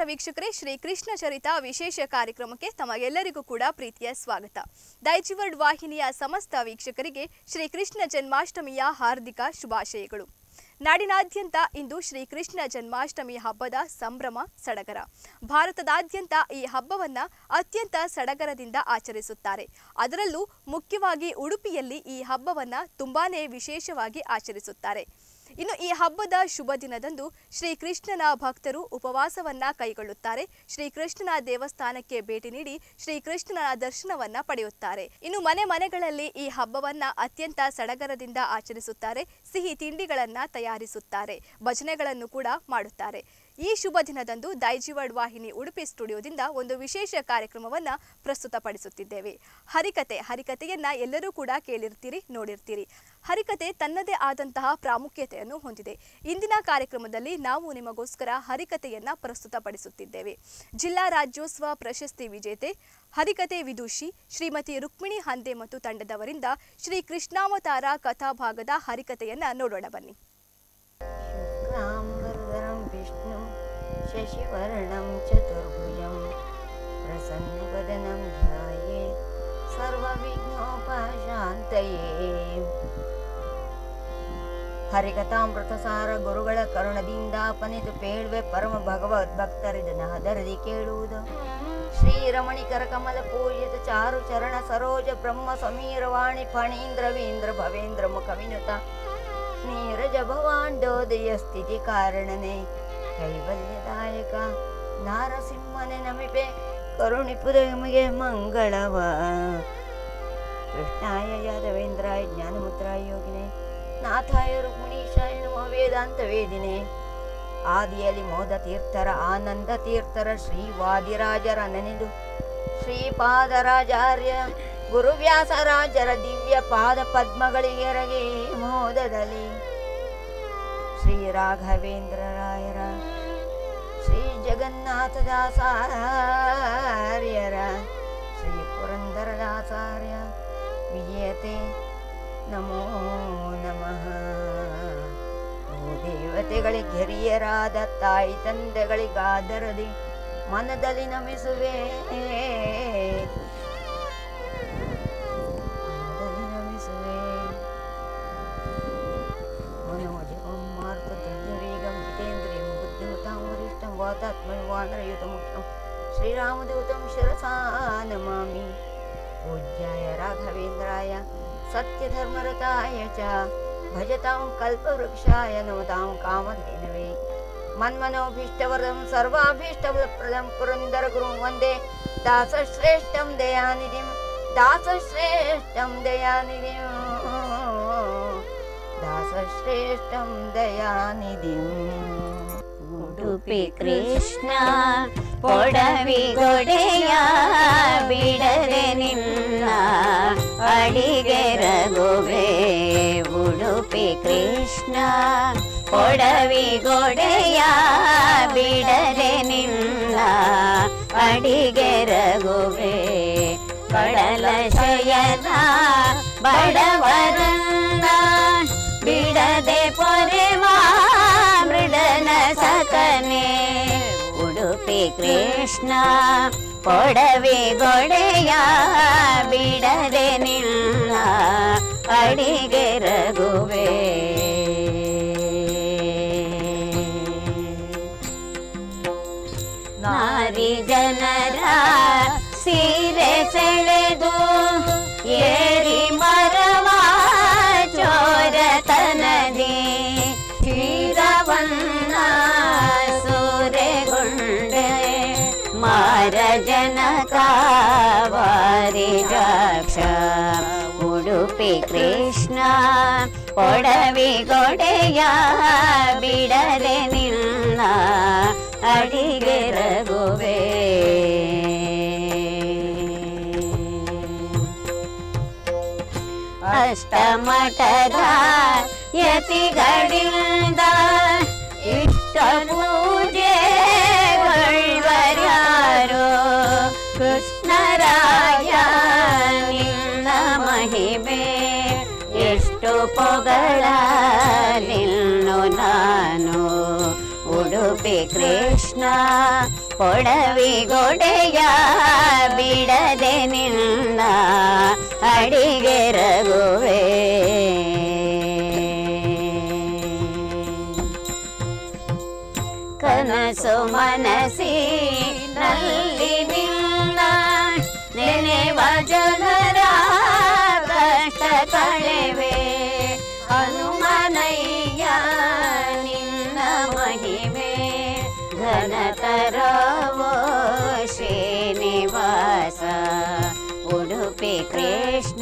ವೀಕ್ಷಕರೇ ಶ್ರೀ ಕೃಷ್ಣ ಚರಿತ ವಿಶೇಷ ಕಾರ್ಯಕ್ರಮಕ್ಕೆ ತಮಗೆಲ್ಲರಿಗೂ ಕೂಡ ಪ್ರೀತಿಯ ಸ್ವಾಗತ ದೈಜಿವರ್ಡ್ ವಾಹಿನಿಯ ಸಮಸ್ತ ವೀಕ್ಷಕರಿಗೆ ಶ್ರೀ ಕೃಷ್ಣ ಜನ್ಮಾಷ್ಟಮಿಯ ಹಾರ್ದಿಕ ಶುಭಾಶಯಗಳು ನಾಡಿನಾದ್ಯಂತ ಇಂದು ಶ್ರೀ ಕೃಷ್ಣ ಜನ್ಮಾಷ್ಟಮಿ ಹಬ್ಬದ ಸಂಭ್ರಮ ಸಡಗರ ಭಾರತದಾದ್ಯಂತ ಈ ಹಬ್ಬವನ್ನ ಅತ್ಯಂತ ಸಡಗರದಿಂದ ಆಚರಿಸುತ್ತಾರೆ ಅದರಲ್ಲೂ ಮುಖ್ಯವಾಗಿ ಉಡುಪಿಯಲ್ಲಿ ಈ ಹಬ್ಬವನ್ನ ತುಂಬಾನೇ ವಿಶೇಷವಾಗಿ ಆಚರಿಸುತ್ತಾರೆ ಇನ್ನು ಈ ಹಬ್ಬದ ಶುಭ ದಿನದಂದು ಶ್ರೀ ಕೃಷ್ಣನ ಭಕ್ತರು ಉಪವಾಸವನ್ನ ಕೈಗೊಳ್ಳುತ್ತಾರೆ ಶ್ರೀ ಕೃಷ್ಣನ ದೇವಸ್ಥಾನಕ್ಕೆ ಭೇಟಿ ನೀಡಿ ಶ್ರೀ ಕೃಷ್ಣನ ದರ್ಶನವನ್ನ ಪಡೆಯುತ್ತಾರೆ ಇನ್ನು ಮನೆ ಮನೆಗಳಲ್ಲಿ ಈ ಹಬ್ಬವನ್ನ ಅತ್ಯಂತ ಸಡಗರದಿಂದ ಆಚರಿಸುತ್ತಾರೆ ಸಿಹಿ ತಿಂಡಿಗಳನ್ನ ತಯಾರಿಸುತ್ತಾರೆ ಭಜನೆಗಳನ್ನು ಕೂಡ ಮಾಡುತ್ತಾರೆ ಈ ಶುಭ ದಿನದಂದು ದೈಜಿವರ್ಡ್ ವಾಹಿನಿ ಉಡುಪಿ ಸ್ಟುಡಿಯೋದಿಂದ ಒಂದು ವಿಶೇಷ ಕಾರ್ಯಕ್ರಮವನ್ನ ಪ್ರಸ್ತುತಪಡಿಸುತ್ತಿದ್ದೇವೆ ಹರಿಕತೆ ಹರಿಕತೆಯನ್ನ ಎಲ್ಲರೂ ಕೂಡ ಕೇಳಿರ್ತೀರಿ ನೋಡಿರ್ತೀರಿ ಹರಿಕತೆ ತನ್ನದೇ ಆದಂತಹ ಪ್ರಾಮುಖ್ಯತೆಯನ್ನು ಹೊಂದಿದೆ ಇಂದಿನ ಕಾರ್ಯಕ್ರಮದಲ್ಲಿ ನಾವು ನಿಮಗೋಸ್ಕರ ಹರಿಕತೆಯನ್ನ ಪ್ರಸ್ತುತಪಡಿಸುತ್ತಿದ್ದೇವೆ ಜಿಲ್ಲಾ ರಾಜ್ಯೋತ್ಸವ ಪ್ರಶಸ್ತಿ ವಿಜೇತೆ ಹರಿಕತೆ ವಿದುಷಿ ಶ್ರೀಮತಿ ರುಕ್ಮಿಣಿ ಹಂದೆ ಮತ್ತು ತಂಡದವರಿಂದ ಶ್ರೀ ಕೃಷ್ಣಾವತಾರ ಕಥಾಭಾಗದ ಹರಿಕತೆಯನ್ನ ನೋಡೋಣ ಬನ್ನಿ शुक्लाम्बरधरं विष्णुं शशिवर्णं चतुर्भुजं प्रसन्नवदनं ध्याये सर्वविघ्नोपशान्तये ಹರಿಕಥಾಮೃತಸಾರ ಗುರುಗಳ ಕರುಣದಿಂದ ಪನಿತು ಪೇಳುವೆ ಪರಮ ಭಗವದ್ ಭಕ್ತರಿದನಹದರದಿ ಕೇಳುವುದು ಶ್ರೀರಮಣಿಕರ ಕಮಲ ಪೂಜಿತ ಚಾರು ಚರಣ ಸರೋಜ ಬ್ರಹ್ಮ ಸಮೀರವಾಣಿ ಫಣೀಂದ್ರವೀಂದ್ರ ಭವೇಂದ್ರ ಮುಖ ವಿನುತ ನೀರಜ ಭವಾಂಡೋದಯ ಸ್ಥಿತಿ ಕಾರಣನೆ ಕೈವಲ್ಯದಾಯಕ ನಾರಸಿಂಹನೆ ನಮಿಪೆ ಕರುಣಿಪುದ ನಮಗೆ ಮಂಗಳವ ಕೃಷ್ಣಾಯ ಯಾದವೇಂದ್ರಾಯ ಜ್ಞಾನಮುದ್ರಾಯ ಯೋಗಿನೇ ನಾಥಾಯ ರುಕ್ಮಿಣೀಶಾಯ ನಮೋ ವೇದಾಂತ ವೇದಿನೇ ಆದಿಯಲ್ಲಿ ಮೋದ ತೀರ್ಥರ ಆನಂದ ತೀರ್ಥರ ಶ್ರೀವಾದಿರಾಜರ ನೆನೆದು ಶ್ರೀಪಾದರಾಜಾರ್ಯ ಗುರುವ್ಯಾಸರಾಜರ ದಿವ್ಯ ಪಾದ ಪದ್ಮಗಳಿಗೆರಗೆ ಮೋದದಲ್ಲಿ ಶ್ರೀ ರಾಘವೇಂದ್ರ ರಾಯರ ಶ್ರೀ ಜಗನ್ನಾಥದಾಸಾರ್ಯರ ಶ್ರೀ ಪುರಂದರದಾಸಾರ್ಯ ವಿಜಯತೆ ನಮೋ ನಮಃ ಓ ದೇವತೆಗಳಿಗೆ ಹಿರಿಯರಾದ ತಾಯಿ ತಂದೆಗಳಿಗಾದರದಿ ಮನದಲ್ಲಿ ನಮಿಸುವೆ ಮನದಲ್ಲಿ ನಮಿಸುವೆ मनोजवं मार्गतुल्यवेगं जितेन्द्रियं बुद्धिमतां वरिष्ठं वातात्मन् वानरयुतमुख्यं श्रीरामदूतं शिरसा नमामि पूज्याय राघवेन्द्राय सत्यधर्मरताय च भजतां कल्पवृक्षाय नमतां कामधेनवे मन्मनोभीष्टवरदं सर्वाभीष्टप्रदं पुरन्दरगुरुं वन्दे दासश्रेष्ठं दयानिधिं दासश्रेष्ठं दयानिधिम् ದಾಸಶ್ರೇಷ್ಠಂ ದಯಾನಿಧಿಂ ಉಡುಪಿ ಕೃಷ್ಣ ಪೊಡವಿ ಗೊಡೆಯ ಬಿಡದೆ ನಿನ್ನ ಅಡಿಗೆ ರಘುವೆ ಉಡುಪಿ ಕೃಷ್ಣ ಪೊಡವಿ ಗೊಡೆಯ ಬಿಡದೆ ನಿನ್ನ ಅಡಿಗೆ ರಘುವೆ ಕಡಲ ಶಯನ ಬಡವರನ್ನ ಬಿಡದೆ ಪೊರೆವಾ ಮೃಡನ ಸಕನೆ ಉಡುಪಿ ಕೃಷ್ಣ ಪೊಡವೆ ಗೊಡೆಯ ಬಿಡದೆ ನಿಲ್ಲ ಅಡಿಗೆ ರಘುವೆ ನಾರಿ ಜನರ ಸೀರೆ ಸೆಳೆದು ಏರಿ ಮರವ ಚೋರತನದಿ ಕ್ಷೀರವನ್ನ ಸೂರೆಗೊಂಡೆ ಮಾರ ಜನಕ ವಾರಿಜಾಕ್ಷ ಉಡುಪಿ ಕೃಷ್ಣ ಒಡವಿ ಗೊಡೆಯ ಬಿಡದೆ ನಿಲ್ಲ ಅಡಿಗೆ ರಘುವೆ ಅಷ್ಟಮಠದ ಯತಿಗಳಿಂದ ಇಷ್ಟ ಪೂಜೆ ಯಾರು ಕೃಷ್ಣರಾಯ ನಿನ್ನ ಮಹಿಮೆ ಎಷ್ಟು ಪೊಗಳ ನಿಲ್ಲು ನಾನು ಉಡುಪಿ ಕೃಷ್ಣ ಪೊಡವಿಗೊಡೆಯ ಬಿಡದೆ ನಿನ್ನ ಅಡಿಗೆ ರಘುವೆ ಕನಸು ಮನಸ್ಸಿನಲ್ಲಿ ನಿನ್ನ ನೆನೆವ ಜನರ ಕಷ್ಟ ಕಳೆವೆ ಹನುಮನಯ್ಯ ನಿನ್ನ ಮಹಿಮೆ ಘನತರವೋ ಶ್ರೀನಿವಾಸ ಉಡುಪಿ ಕೃಷ್ಣ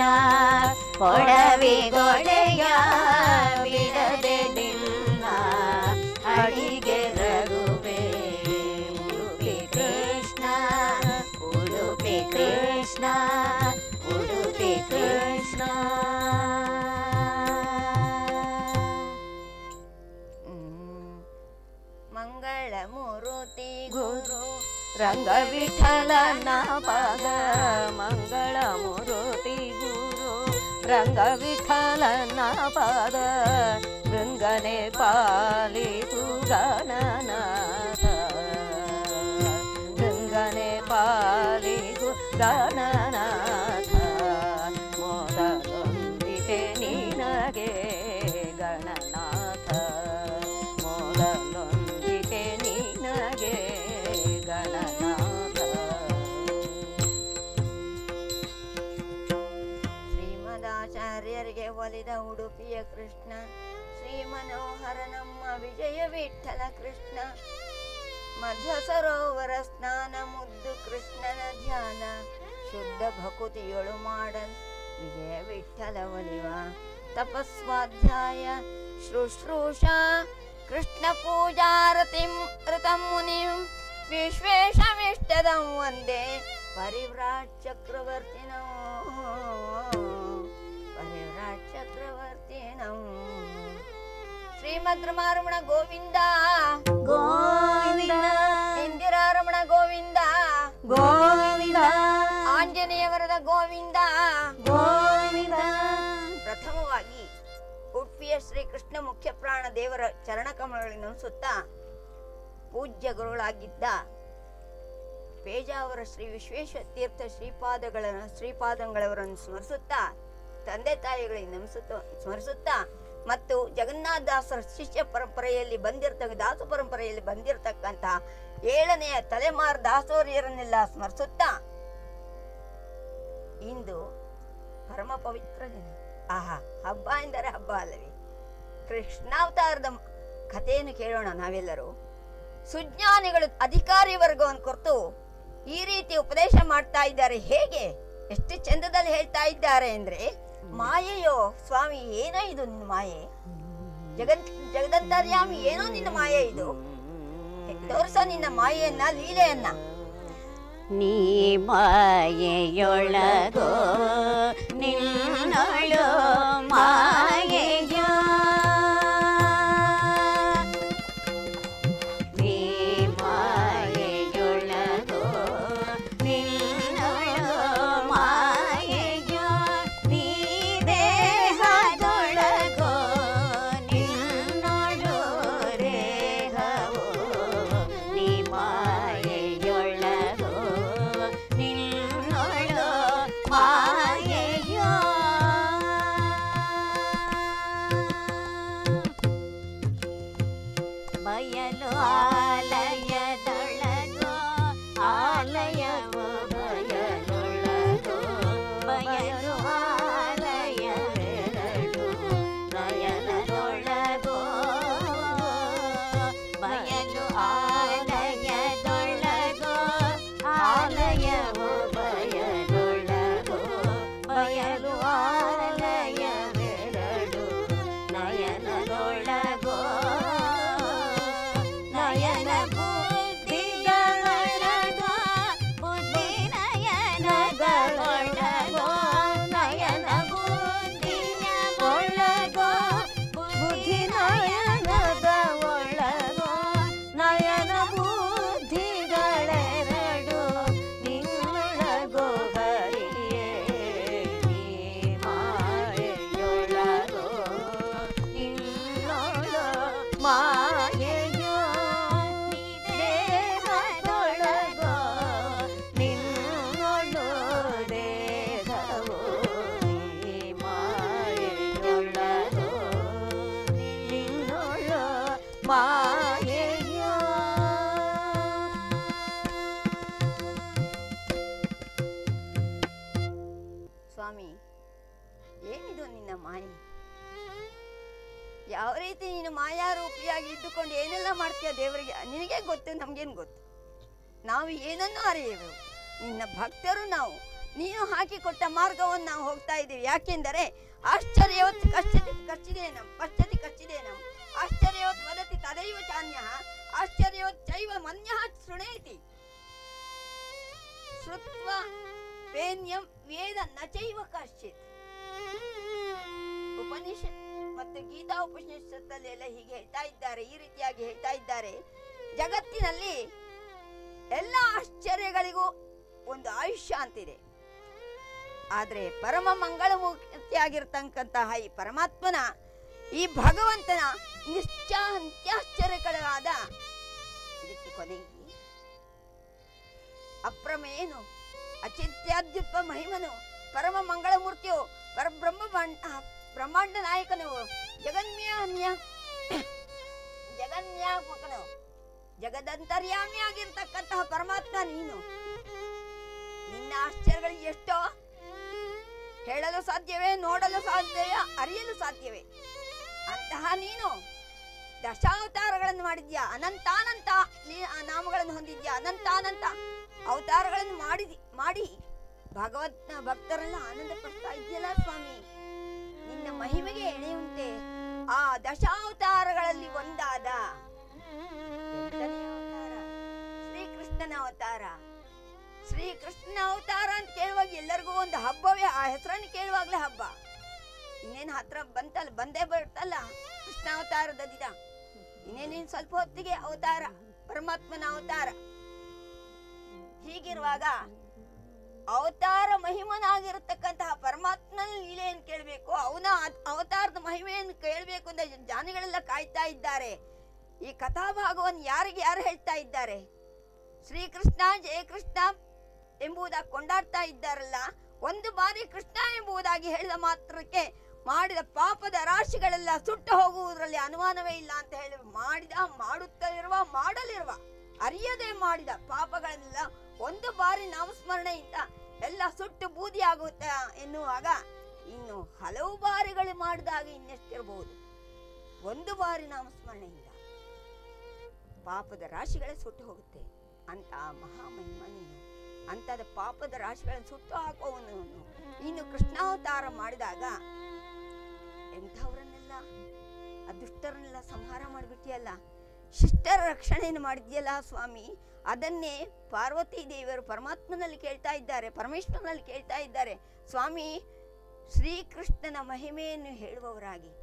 ಕೊಡವಿಗೊಡೆಯ ಬಿಡದೆ ನಿನ್ನ ಅಡಿಗೆ ರಘುವೆ ಉಡುಪಿ ಕೃಷ್ಣ ಉಡುಪಿ ಕೃಷ್ಣ ಉಡುಪಿ ಕೃಷ್ಣ ಹ್ಮ್. ಮಂಗಳ ಮೂರುತಿ ಗುರು ರಂಗ ವಿಠಲನ ಪಾದ ಮಂಗಳ ಮೂರುತಿ ಗುರು ರಂಗ ವಿಠಲನ ಪಾದ ಭೃಂಗನೆ ಪಾಲಿತು ಗಣನಾಥ ಭೃಂಗನೆ ಪಾಲಿತು ಗಣನಾಥ ಮೊದಲೊಂದಿಗೆ ನಿನಗೆ ಗಣನಾಥ ಮೊದಲೊಂದಿಗೆ ನಿನಗೆ ಗಣನಾಥ ಶ್ರೀಮದಾಚಾರ್ಯರಿಗೆ ಒಲಿದ ಉಡುಪಿಯ ಕೃಷ್ಣ ಶ್ರೀ ಮನೋಹರ ನಮ್ಮ ವಿಜಯ ವಿಠಲ ಕೃಷ್ಣ ಮಧ್ಯ ಸರೋವರ ಸ್ನಾನ ಮುದ್ದು ಕೃಷ್ಣನ ಧ್ಯಾನ ಶುದ್ಧ ಭಕುತಿಯೊಳು ಮಾಡಲ್ ವಿಜಯ ವಿಠಲ ಒಲಿವ ತಪಸ್ವಾಧ್ಯಾಯ ಶುಶ್ರೂಷ ಕೃಷ್ಣ ಪೂಜಾರತಿಂ ಋತಂ ಮುನಿಂ ವಿಶ್ವೇಶಮಿಷ್ಟದಂ ವಂದೇ ಪರಿವ್ರಾಟ್ ಚಕ್ರವರ್ತಿನೋ ಪರಿವ್ರಾಟ್ ಚಕ್ರವರ್ತಿನಂ ಶ್ರೀಮದ್ ರಮಾರಮಣ ಗೋವಿಂದ ಗೋವಿಂದ ಇಂದಿರಾರಮಣ ಗೋವಿಂದ ಗೋವಿಂದ ಆಂಜನೇಯ ವರದ ಗೋವಿಂದ ಗೋವಿಂದ ಪ್ರಥಮವಾಗಿ ಉಡುಪಿಯ ಶ್ರೀ ಕೃಷ್ಣ ಮುಖ್ಯ ಪ್ರಾಣ ದೇವರ ಚರಣಕಮಲಗಳನ್ನು ಸುತ್ತ ಪೂಜ್ಯ ಗುರುಗಳಾಗಿದ್ದ ಪೇಜಾವರ ಶ್ರೀ ವಿಶ್ವೇಶ್ವರ ತೀರ್ಥ ಶ್ರೀಪಾದಗಳನ್ನು ಶ್ರೀಪಾದಂಗಳವರನ್ನು ಸ್ಮರಿಸುತ್ತಾ ತಂದೆ ತಾಯಿಗಳಿಗೆ ನಮಿಸುತ್ತ ಸ್ಮರಿಸುತ್ತಾ ಮತ್ತು ಜಗನ್ನಾಥ ದಾಸರ ಶಿಷ್ಯ ಪರಂಪರೆಯಲ್ಲಿ ಬಂದಿರತಕ್ಕ ದಾಸ ಪರಂಪರೆಯಲ್ಲಿ ಬಂದಿರತಕ್ಕಂಥ ಏಳನೆಯ ತಲೆಮಾರು ದಾಸೋರಿಯರನ್ನೆಲ್ಲ ಸ್ಮರಿಸುತ್ತಾ ಇಂದು ಪರಮ ಪವಿತ್ರ ದಿನ ಆಹಾ ಹಬ್ಬ ಎಂದರೆ ಹಬ್ಬ ಅಲ್ಲವೇ ಕೃಷ್ಣಾವತಾರದ ಕಥೆಯನ್ನು ಕೇಳೋಣ ನಾವೆಲ್ಲರೂ ಸುಜ್ಞಾನಿಗಳು ಅಧಿಕಾರಿ ವರ್ಗವನ್ನು ಕುರಿತು ಈ ರೀತಿ ಉಪದೇಶ ಮಾಡ್ತಾ ಇದ್ದಾರೆ ಹೇಗೆ ಎಷ್ಟು ಚಂದದಲ್ಲಿ ಹೇಳ್ತಾ ಇದ್ದಾರೆ ಅಂದ್ರೆ ಮಾಯೆಯೋ ಸ್ವಾಮಿ ಏನೋ ಇದು ನಿನ್ನ ಮಾಯೆ ಜಗತ್ ಜಗದಂತರ್ಯಾಮಿ ಏನೋ ನಿನ್ನ ಮಾಯೆ ಇದು ತೋರಿಸೋ ನಿನ್ನ ಮಾಯೆಯನ್ನ ಲೀಲೆಯನ್ನ ನೀ ಮಾಯೆಯೊಳಗೋ ನಿನ್ನಳು ಮಾಯೆಯ ನೀ ಮಾಯೆಯೊಳಗೋ ನಿನ್ನಳು ಮಾಯೆಯ ನೀ ದೇಹದೊಳಗೋ ನಿನ್ನೊಳು ದೇಹವೋ ನೀ ಮಾಯೆಯೊಳಗೋ ನಿನ್ನೊಳು ಮಾಯ ಸ್ವಾಮಿ ಏನಿದು ನಿನ್ನ ಮಾಯೆ ಯಾವ ರೀತಿ ನೀನು ಮಾಯಾರೂಪಿಯಾಗಿ ಇದ್ದುಕೊಂಡು ಏನೆಲ್ಲ ಮಾಡ್ತೀಯ ದೇವರಿಗೆ ನಿನಗೆ ಗೊತ್ತು ನಮ್ಗೇನು ಗೊತ್ತು ನಾವು ಏನನ್ನೂ ಅರಿಯೆವು ನಿನ್ನ ಭಕ್ತರು ನಾವು ನೀನು ಹಾಕಿಕೊಟ್ಟ ಮಾರ್ಗವನ್ನು ನಾವು ಹೋಗ್ತಾ ಇದ್ದೀವಿ ಯಾಕೆಂದರೆ ಆಶ್ಚರ್ಯವತ್ ಕಶ್ಚತಿ ಕಚ್ಚಿದೇನಂ ಪಶ್ಚತಿ ಕಚ್ಚಿದೇನಂ ಆಶ್ಚರ್ಯವತ್ ವದತಿ ತದೈವ ಚಾನ್ಯ ಆಶ್ಚರ್ಯವತ್ ಚೈವ ಮನ್ಯ ಶೃಣೇತಿ ಶ್ರುತ್ವ ಪೇನ್ಯಂ ವೇದ ನ ಚೈವ ಕಶ್ಚಿತ್ ಉಪನಿಷತ್ ಮತ್ತು ಗೀತಾ ಉಪನಿಷತ್ತಲ್ಲಿ ಎಲ್ಲ ಹೀಗೆ ಹೇಳ್ತಾ ಇದ್ದಾರೆ ಈ ರೀತಿಯಾಗಿ ಹೇಳ್ತಾ ಇದ್ದಾರೆ ಜಗತ್ತಿನಲ್ಲಿ ಎಲ್ಲ ಆಶ್ಚರ್ಯಗಳಿಗೂ ಒಂದು ಆಯುಷ್ಯ ಅಂತಿದೆ ಆದ್ರೆ ಪರಮ ಮಂಗಳಮೂರ್ತಿಯಾಗಿರ್ತಕ್ಕಂತಹ ಈ ಪರಮಾತ್ಮನ ಈ ಭಗವಂತನ ನಿಶ್ಚ ಅಂತ್ಯಾಶ್ಚರ್ಯಗಳಾದ ಇದಕ್ಕೆ ಕೊನೆಗೆ ಅಪ್ರಮೇನು ಅಚಿತ್ಯಾದ್ಯುತ್ವ ಮಹಿಮನು ಪರಮ ಮಂಗಳಮೂರ್ತಿಯು ಪರಬ್ರಹ್ಮ ಬಣ್ಣ- ಬ್ರಹ್ಮಾಂಡ ನಾಯಕನು ಜಗನ್ಮ್ಯಾಮ್ಯ ಜಗನ್ಯಾಮಕನು ಜಗದಂತರ್ಯಾಮಿಯಾಗಿರ್ತಕ್ಕಂತಹ ಪರಮಾತ್ಮ ನೀನು ನಿನ್ನ ಆಶ್ಚರ್ಯಗಳು ಎಷ್ಟೋ ಹೇಳಲು ಸಾಧ್ಯವೇ ನೋಡಲು ಸಾಧ್ಯವೇ ಅರಿಯಲು ಸಾಧ್ಯವೇ ಅಂತಹ ನೀನು ದಶಾವತಾರಗಳನ್ನು ಮಾಡಿದ್ಯಾ ಅನಂತಾನಂತ ಲೀ- ಆ ನಾಮಗಳನ್ನು ಹೊಂದಿದ್ಯಾ ಅನಂತಾನಂತ ಅವತಾರಗಳನ್ನು ಮಾಡಿದಿ ಮಾಡಿ ಭಗವತ್ನ ಭಕ್ತರೆಲ್ಲ ಆನಂದ ಪಡ್ತಾ ಇದೆಯಲ್ಲ ಸ್ವಾಮಿ ನಿನ್ನ ಮಹಿಮೆಗೆ ಎಣೆಯುಂಟೆ ಆ ದಶಾವತಾರಗಳಲ್ಲಿ ಒಂದಾದ ಎಂಟನೇ ಅವತಾರ ಶ್ರೀಕೃಷ್ಣನ ಅವತಾರ ಶ್ರೀಕೃಷ್ಣನ ಅವತಾರ ಅಂತ ಕೇಳುವಾಗ ಎಲ್ಲರಿಗೂ ಒಂದು ಹಬ್ಬವೇ ಆ ಹೆಸರನ್ನು ಕೇಳುವಾಗ್ಲೇ ಹಬ್ಬ ಇನ್ನೇನು ಹತ್ರ ಬಂತಲ್ಲ ಬಂದೇ ಬರ್ತಲ್ಲ ಕೃಷ್ಣ ಅವತಾರದ ದಿನ ಇನ್ನೇನೇನು ಸ್ವಲ್ಪ ಹೊತ್ತಿಗೆ ಅವತಾರ ಪರಮಾತ್ಮನ ಅವತಾರ ಹೀಗಿರುವಾಗ ಅವತಾರ ಮಹಿಮನಾಗಿರತಕ್ಕಂತಹ ಪರಮಾತ್ಮನ ಲೀಲೆಯನ್ನು ಕೇಳಬೇಕು ಅವನ ಅದ್- ಅವತಾರದ ಮಹಿಮೆಯನ್ನು ಕೇಳಬೇಕು ಅಂತ ಜಾನಿಗಳೆಲ್ಲ ಕಾಯ್ತಾ ಇದ್ದಾರೆ ಈ ಕಥಾಭಾಗವನ್ನು ಯಾರಿಗೆ ಯಾರು ಹೇಳ್ತಾ ಇದ್ದಾರೆ ಶ್ರೀಕೃಷ್ಣ ಜಯಕೃಷ್ಣ ಎಂಬುದಾಗಿ ಕೊಂಡಾಡ್ತಾ ಇದ್ದಾರಲ್ಲ ಒಂದು ಬಾರಿ ಕೃಷ್ಣ ಎಂಬುದಾಗಿ ಹೇಳಿದ ಮಾತ್ರಕ್ಕೆ ಮಾಡಿದ ಪಾಪದ ರಾಶಿಗಳೆಲ್ಲ ಸುಟ್ಟು ಹೋಗುವುದರಲ್ಲಿ ಅನುಮಾನವೇ ಇಲ್ಲ ಅಂತ ಹೇಳಿ ಮಾಡಿದ ಮಾಡುತ್ತಲಿರುವ ಮಾಡಲಿರುವ ಅರಿಯದೆ ಮಾಡಿದ ಪಾಪಗಳೆಲ್ಲ ಒಂದು ಬಾರಿ ನಾಮಸ್ಮರಣೆಯಿಂದ ಎಲ್ಲ ಸುಟ್ಟು ಬೂದಿ ಆಗುತ್ತೆ ಎನ್ನುವಾಗ ಇನ್ನು ಹಲವು ಬಾರಿಗಳು ಮಾಡಿದಾಗ ಇನ್ನೆಷ್ಟಿರಬಹುದು ಒಂದು ಬಾರಿ ನಾಮಸ್ಮರಣೆಯಿಂದ ಪಾಪದ ರಾಶಿಗಳೇ ಸುಟ್ಟು ಹೋಗುತ್ತೆ ಅಂತ ಮಹಾಮಹಿಮ ನೀನು ಅಂತದ ಪಾಪದ ರಾಶಿಗಳನ್ನು ಸುಟ್ಟು ಹಾಕುವವನು ಇನ್ನು ಕೃಷ್ಣಾವತಾರ ಮಾಡಿದಾಗ ಎಂಥವರನ್ನೆಲ್ಲ ಆ ದುಷ್ಟರನ್ನೆಲ್ಲ ಸಂಹಾರ ಮಾಡಿಬಿಟ್ಟಿಯಲ್ಲ ಶಿಷ್ಟರ ರಕ್ಷಣೆಯನ್ನು ಮಾಡಿದ್ಯಲ್ಲ ಸ್ವಾಮಿ ಅದನ್ನೇ ಪಾರ್ವತಿ ದೇವಿಯರು ಪರಮಾತ್ಮನಲ್ಲಿ ಕೇಳ್ತಾ ಇದ್ದಾರೆ ಪರಮೇಶ್ವರನಲ್ಲಿ ಕೇಳ್ತಾ ಇದ್ದಾರೆ ಸ್ವಾಮಿ ಶ್ರೀಕೃಷ್ಣನ ಮಹಿಮೆಯನ್ನು ಹೇಳುವವರಾಗಿ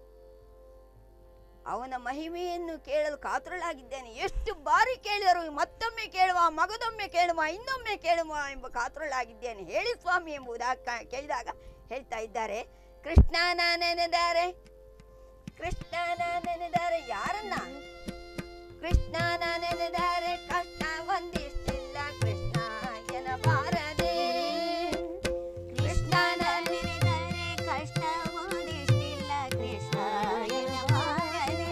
ಅವನ ಮಹಿಮೆಯನ್ನು ಕೇಳಲು ಕಾತುರಳಾಗಿದ್ದೇನೆ ಎಷ್ಟು ಬಾರಿ ಕೇಳಿದರು ಮತ್ತೊಮ್ಮೆ ಕೇಳುವ ಮಗದೊಮ್ಮೆ ಕೇಳುವ ಇನ್ನೊಮ್ಮೆ ಕೇಳುವ ಎಂಬ ಕಾತುರಳಾಗಿದ್ದೇನೆ ಹೇಳಿ ಸ್ವಾಮಿ ಎಂಬುದಾಗಿ ಕೇಳಿದಾಗ ಹೇಳ್ತಾ ಇದ್ದಾರೆ ಕೃಷ್ಣನ ನೆನೆದಾರೆ ಕೃಷ್ಣನ ನೆನೆದಾರೆ ಯಾರನ್ನ ಕೃಷ್ಣನ ನೆನೆದಾರೆ ಕಷ್ಟ ಒಂದಿಷ್ಟಿಲ್ಲ ಕೃಷ್ಣ ಎನಬಾರದೆ ಕೃಷ್ಣನ ನೆನೆದರೆ ಕಷ್ಟವೊಂದಿಷ್ಟಿಲ್ಲ ಕೃಷ್ಣ ಎನ್ನಬಾರದೆ.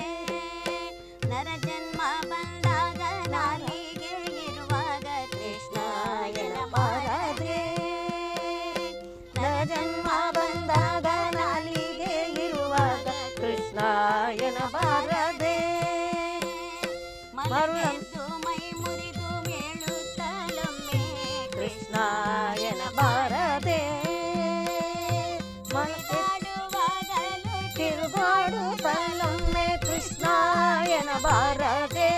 ನರ ಜನ್ಮ ಬಂದಾಗ ನಾಲಿಗೆ ಇರುವಾಗ ಕೃಷ್ಣ ಎನ್ನಬಾರದೆ. ನರ ಜನ್ಮ ಬಂದಾಗ ನಾಲಿಗೆ ಇರುವಾಗ ಕೃಷ್ಣ ಎನ್ನಬಾರದೆ. ಮರುಳೆದ್ದು ಮೈ ಮುರಿದು ಮೇಳುತ್ತಲೊಮ್ಮೆ ಕೃಷ್ಣ ಎನ್ನಬಾರದೆ ಮನಸ್ಸಾಡುವಾಗಲೂ ತಿರುಗಾಡುತ್ತಲೊಮ್ಮೆ ಕೃಷ್ಣ ಎನ್ನಬಾರದೆ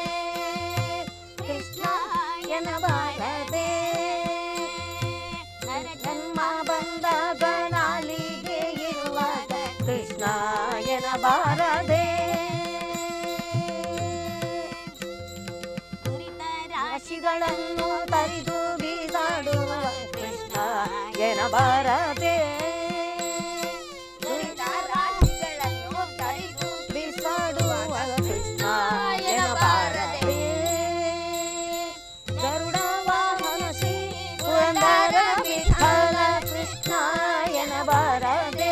ಕೃಷ್ಣ ಎನ್ನಬಾರದೆ ನರ ಜನ್ಮ ಬಂದಾಗ ನಾಲಿಗೆ ಇರುವಾಗ ಕೃಷ್ಣ ಎನ್ನಬಾರದೆ ದುರಿತ ರಾಶಿಗಳನ್ನು ತರಿದು ಬೀಸಾಡುವ ಕೃಷ್ಣ ಎನ್ನಬಾರದೆ ದುರಿತ ರಾಶಿಗಳನ್ನು ತರಿದು ಬೀಸಾಡುವ ಕೃಷ್ಣ ಎನ್ನಬಾರದೆ ಗರುಡ ವಾಹನ ಶ್ರೀ ಪುರಂದರ ವಿಠಲ ಕೃಷ್ಣ ಎನ್ನಬಾರದೆ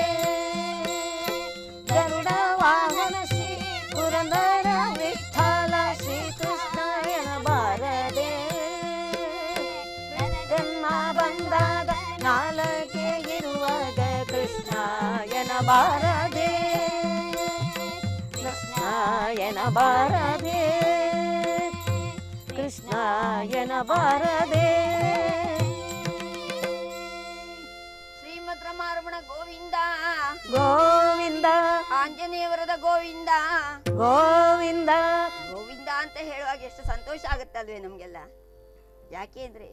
ಗರುಡ ವಾಹನ ಶ್ರೀ ಪುರಂದರ ವಿಠಲ ಶ್ರೀ ಕೃಷ್ಣ ಎನ್ನಬಾರದೆ ಜನ್ಮ ಬಂದಾಗ ನಾಲ್ಕ ಬಾರದೆ ಕೃಷ್ಣಾಯನ ಬಾರದೆ ಕೃಷ್ಣಾಯನ ಬಾರದೆ ಶ್ರೀಮದ್ ರಮಾರಮಣ ಗೋವಿಂದ ಗೋವಿಂದ ಆಂಜನೇಯವರದ ಗೋವಿಂದ ಗೋವಿಂದ ಗೋವಿಂದ ಅಂತ ಹೇಳುವಾಗ ಎಷ್ಟು ಸಂತೋಷ ಆಗುತ್ತಲ್ವೇ ನಮ್ಗೆಲ್ಲ ಯಾಕೆ ಅಂದ್ರೆ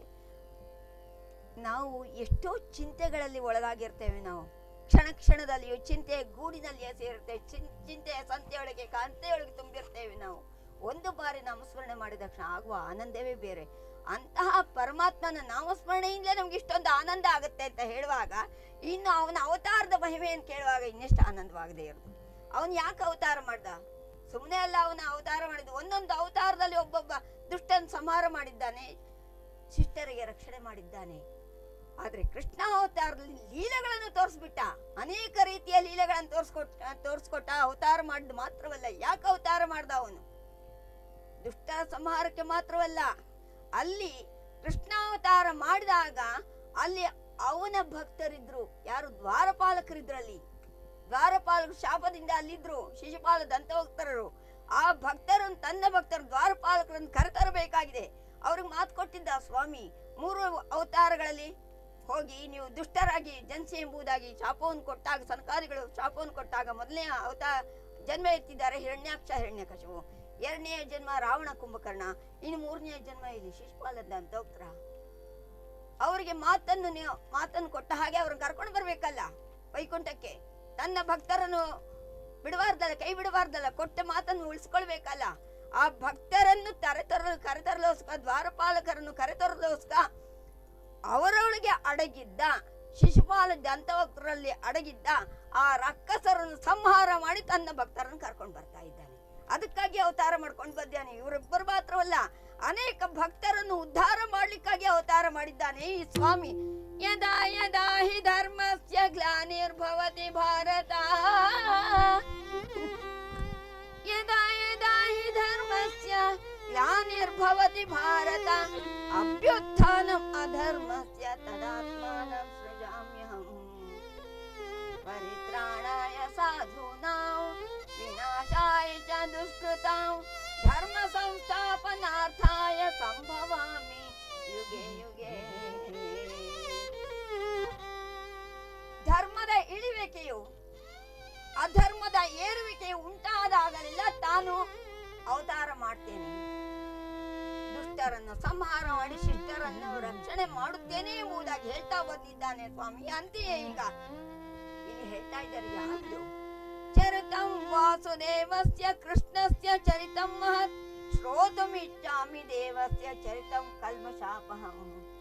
ನಾವು ಎಷ್ಟೋ ಚಿಂತೆಗಳಲ್ಲಿ ಒಳಗಾಗಿರ್ತೇವೆ ನಾವು ಕ್ಷಣ ಕ್ಷಣದಲ್ಲಿಯೂ ಚಿಂತೆ ಗೂಡಿನಲ್ಲಿಯೇ ಸೇರುತ್ತೆ ಚಿನ್ ಚಿಂತೆಯ ಸಂತೆಯೊಳಗೆ ಕಾಂತೆಯೊಳಗೆ ತುಂಬಿರ್ತೇವೆ ನಾವು ಒಂದು ಬಾರಿ ನಾಮಸ್ಮರಣೆ ಮಾಡಿದ ತಕ್ಷಣ ಆಗುವ ಆನಂದವೇ ಬೇರೆ ಅಂತಹ ಪರಮಾತ್ಮನ ನಾಮಸ್ಮರಣೆಯಿಂದಲೇ ನಮ್ಗೆ ಇಷ್ಟೊಂದು ಆನಂದ ಆಗುತ್ತೆ ಅಂತ ಹೇಳುವಾಗ ಇನ್ನು ಅವನ ಅವತಾರದ ಮಹಿಮೆಯನ್ನು ಕೇಳುವಾಗ ಇನ್ನೆಷ್ಟು ಆನಂದವಾಗದೇ ಇರೋದು ಅವನು ಯಾಕೆ ಅವತಾರ ಮಾಡ್ದ ಸುಮ್ಮನೆ ಅಲ್ಲ ಅವನ ಅವತಾರ ಮಾಡಿದ ಒಂದೊಂದು ಅವತಾರದಲ್ಲಿ ಒಬ್ಬೊಬ್ಬ ದುಷ್ಟನ್ ಸಂಹಾರ ಮಾಡಿದ್ದಾನೆ ಶಿಷ್ಟರಿಗೆ ರಕ್ಷಣೆ ಮಾಡಿದ್ದಾನೆ ಆದ್ರೆ ಕೃಷ್ಣ ಅವತಾರದಲ್ಲಿ ಲೀಲೆಗಳನ್ನು ತೋರಿಸ್ಬಿಟ್ಟ ಅನೇಕ ರೀತಿಯ ಲೀಲೆಗಳನ್ನು ತೋರಿಸ್ಕೊಟ್ಟ ತೋರಿಸ್ಕೊಟ್ಟ ಅವತಾರ ಮಾಡಿದ್ ಮಾತ್ರವಲ್ಲ ಯಾಕೆ ಅವತಾರ ಮಾಡ್ದ ಅವನು ದುಷ್ಟರ ಸಂಹಾರಕ್ಕೆ ಮಾತ್ರವಲ್ಲ ಅಲ್ಲಿ ಕೃಷ್ಣಾವತಾರ ಮಾಡಿದಾಗ ಅಲ್ಲಿ ಅವನ ಭಕ್ತರಿದ್ರು ಯಾರು ದ್ವಾರಪಾಲಕರಿದ್ರಲ್ಲಿ ದ್ವಾರಪಾಲಕರು ಶಾಪದಿಂದ ಅಲ್ಲಿದ್ರು ಶಿಶುಪಾಲ ದಂತಭಕ್ತರರು ಆ ಭಕ್ತರು ತನ್ನ ಭಕ್ತರು ದ್ವಾರಪಾಲಕರನ್ನು ಕರೆತರಬೇಕಾಗಿದೆ ಅವ್ರಿಗೆ ಮಾತು ಕೊಟ್ಟಿದ್ದ ಸ್ವಾಮಿ ಮೂರು ಅವತಾರಗಳಲ್ಲಿ ಹೋಗಿ ನೀವು ದುಷ್ಟರಾಗಿ ಜನಿಸಿ ಎಂಬುದಾಗಿ ಶಾಪವನ್ನು ಕೊಟ್ಟಾಗ ಸನಕಾದಿಗಳು ಶಾಪವನ್ನು ಕೊಟ್ಟಾಗ ಮೊದಲನೇ ಅವತಾರ ಜನ್ಮ ಎತ್ತಿದ್ದಾರೆ ಹಿರಣ್ಯಾಕ್ಷ ಹಿರಣ್ಯಕಶಿಪು ಎರಡನೇ ಜನ್ಮ ರಾವಣ ಕುಂಭಕರ್ಣ ಇನ್ನು ಮೂರನೇ ಜನ್ಮ ಇಲ್ಲಿ ಶಿಶುಪಾಲದ ದಂತೋಕ್ತರ ಅವರಿಗೆ ಮಾತನ್ನು ನೀವು ಮಾತನ್ನು ಕೊಟ್ಟ ಹಾಗೆ ಅವ್ರನ್ನ ಕರ್ಕೊಂಡು ಬರ್ಬೇಕಲ್ಲ ವೈಕುಂಠಕ್ಕೆ ತನ್ನ ಭಕ್ತರನ್ನು ಬಿಡಬಾರ್ದಲ್ಲ ಕೈ ಬಿಡಬಾರ್ದಲ್ಲ ಕೊಟ್ಟ ಮಾತನ್ನು ಉಳಿಸ್ಕೊಳ್ಬೇಕಲ್ಲ ಆ ಭಕ್ತರನ್ನು ತರೆತರಲು ಕರೆತರಲೋಸ್ಕ ದ್ವಾರಪಾಲಕರನ್ನು ಕರೆತರಲೋಸ್ಕ ಅವರೊಳಗೆ ಅಡಗಿದ್ದ ಶಿಶುಪಾಲ ದಂತಭಕ್ತರಲ್ಲಿ ಅಡಗಿದ್ದ ಆ ರಕ್ಕಸರನ್ನು ಸಂಹಾರ ಮಾಡಿ ತನ್ನ ಭಕ್ತರನ್ನು ಕರ್ಕೊಂಡು ಬರ್ತಾ ಇದ್ದಾನೆ ಅದಕ್ಕಾಗಿ ಅವತಾರ ಮಾಡ್ಕೊಂಡು ಬಂದಾನೆ ಇವರಿಬ್ಬರು ಮಾತ್ರವಲ್ಲ ಅನೇಕ ಭಕ್ತರನ್ನು ಉದ್ಧಾರ ಮಾಡ್ಲಿಕ್ಕಾಗಿ ಅವತಾರ ಮಾಡಿದ್ದಾನೆ ಈ ಸ್ವಾಮಿ ಯದಾ ಯದಾ ಹಿ ಧರ್ಮಸ್ಯ ಗ್ಲಾನಿರ್ಭವತಿ ಭಾರತ ಯದಾ ಯದಾ ಹಿ ಧರ್ಮಸ್ಯ ಗ್ಲಾನಿರ್ಭವತಿ ಭಾರತ ಅಭ್ಯುತ್ಥಾನಂ ಅಧರ್ಮಸ್ಯ ತದಾತ್ಮಾನಂ ಸೃಜಾಮ್ಯಹಂ ಪರಿತ್ರಾಣಾಯ ಸಾಧೂನಾಂ ವಿನಾಶಾಯ ಚ ದುಷ್ಕೃತಾಂ ಧರ್ಮ ಸಂಸ್ಥಾಪನಾರ್ಥಾಯ ಸಂಭವಾಮಿ ಯುಗೆ ಯುಗೆ ಧರ್ಮದ ಇಳಿವಿಕೆಯು ಅಧರ್ಮದ ಏರುವಿಕೆಯು ಉಂಟಾದಾಗಲೆಲ್ಲ ತಾನು ಅವತಾರ ಮಾಡ್ತೇನೆ ದುಷ್ಟರನ್ನು ಸಂಹಾರ ಮಾಡಿ ಶಿಷ್ಟರನ್ನು ರಕ್ಷಣೆ ಮಾಡುತ್ತೇನೆ ಎಂಬುದಾಗಿ ಹೇಳ್ತಾ ಬಂದಿದ್ದಾನೆ ಸ್ವಾಮಿ ಅಂತೆಯೇ ಈಗ ಇಲ್ಲಿ ಹೇಳ್ತಾ ಇದ್ದಾರೆ ಯಾರು ಚರಿತಂ ವಾಸುದೇವಸ್ಯ ಕೃಷ್ಣಸ್ಯ ಚರಿತಂ ಮಹತ್ ಶ್ರೋತುಮಿಚ್ಛಾಮಿ ದೇವಸ್ಯ ಚರಿತಂ ಕಲ್ಮಶಾಪಹಂ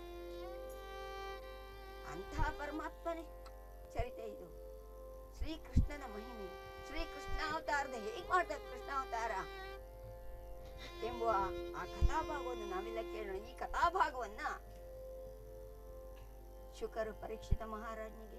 ಅಂತಹ ಪರಮಾತ್ಮನೇ ಚರಿತ ಇದು ಶ್ರೀಕೃಷ್ಣನ ಮಹಿಮೆ ಶ್ರೀಕೃಷ್ಣಾವತಾರದ ಹೇಗ್ ಮಾಡ್ದ ಕೃಷ್ಣಾವತಾರ ಎಂಬುವ ಆ ಕಥಾಭಾಗವನ್ನು ನಾವೆಲ್ಲ ಕೇಳೋಣ ಈ ಕಥಾಭಾಗವನ್ನ ಶುಕರು ಪರೀಕ್ಷಿತ ಮಹಾರಾಜನಿಗೆ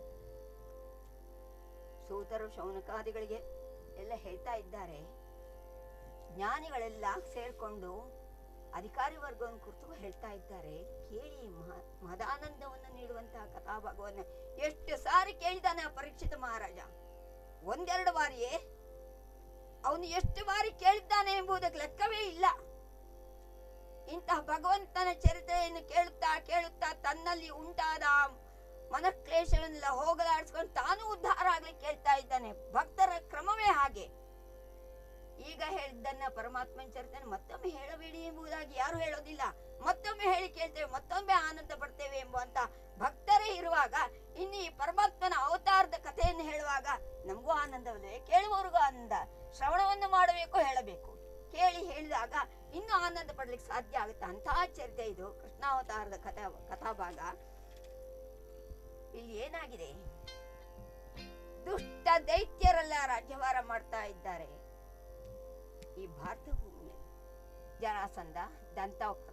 ಸೂತರು ಶೌನಕಾದಿಗಳಿಗೆ ಎಲ್ಲ ಹೇಳ್ತಾ ಇದ್ದಾರೆ ಜ್ಞಾನಿಗಳೆಲ್ಲ ಸೇರ್ಕೊಂಡು ಅಧಿಕಾರಿ ವರ್ಗವನ್ನು ಕುರಿತು ಹೇಳ್ತಾ ಇದ್ದಾರೆ ಕೇಳಿ ಮಹ- ಮಹದಾನಂದವನ್ನು ನೀಡುವಂತಹ ಕಥಾಭಾಗವನ್ನ ಎಷ್ಟು ಸಾರಿ ಕೇಳಿದಾನೆ ಆ ಪರೀಕ್ಷಿತ ಮಹಾರಾಜ ಒಂದೆರಡು ಬಾರಿಯೇ ಅವನು ಎಷ್ಟು ಬಾರಿ ಕೇಳಿದ್ದಾನೆ ಎಂಬುದಕ್ಕೆ ಲೆಕ್ಕವೇ ಇಲ್ಲ ಇಂತಹ ಭಗವಂತನ ಚರಿತ್ರೆಯನ್ನು ಕೇಳುತ್ತಾ ಕೇಳುತ್ತಾ ತನ್ನಲ್ಲಿ ಉಂಟಾದ ಆ ಮನಕ್ಲೇಶವನ್ನೆಲ್ಲ ಹೋಗಲಾಡಿಸ್ಕೊಂಡು ತಾನು ಉದ್ಧಾರ ಆಗ್ಲಿಕ್ಕೆ ಕೇಳ್ತಾ ಇದ್ದಾನೆ ಭಕ್ತರ ಕ್ರಮವೇ ಹಾಗೆ ಈಗ ಹೇಳಿದ್ದನ್ನ ಪರಮಾತ್ಮನ ಚರಿತ್ರೆ ಮತ್ತೊಮ್ಮೆ ಹೇಳಬೇಡಿ ಎಂಬುದಾಗಿ ಯಾರು ಹೇಳೋದಿಲ್ಲ ಮತ್ತೊಮ್ಮೆ ಹೇಳಿ ಕೇಳ್ತೇವೆ ಮತ್ತೊಮ್ಮೆ ಆನಂದ ಪಡ್ತೇವೆ ಎಂಬುವಂತ ಭಕ್ತರೇ ಇರುವಾಗ ಇನ್ನು ಈ ಪರಮಾತ್ಮನ ಅವತಾರದ ಕಥೆಯನ್ನು ಹೇಳುವಾಗ ನಮಗೂ ಆನಂದವಿದೆ ಕೇಳುವವರಿಗೂ ಆನಂದ ಶ್ರವಣವನ್ನು ಮಾಡಬೇಕು ಹೇಳಬೇಕು ಕೇಳಿ ಹೇಳಿದಾಗ ಇನ್ನೂ ಆನಂದ ಪಡ್ಲಿಕ್ಕೆ ಸಾಧ್ಯ ಆಗುತ್ತೆ ಅಂತಹ ಚರಿತೆ ಇದು ಕೃಷ್ಣಾವತಾರದ ಕಥಾ ಕಥಾಭಾಗ ಇಲ್ಲಿ ಏನಾಗಿದೆ ದುಷ್ಟ ದೈತ್ಯರೆಲ್ಲ ರಾಜ್ಯಭಾರ ಮಾಡ್ತಾ ಇದ್ದಾರೆ ಈ ಭಾರತ ಭೂಮಿಯಲ್ಲಿ ಜರಾಸಂಧ ದಂತವಕ್ರ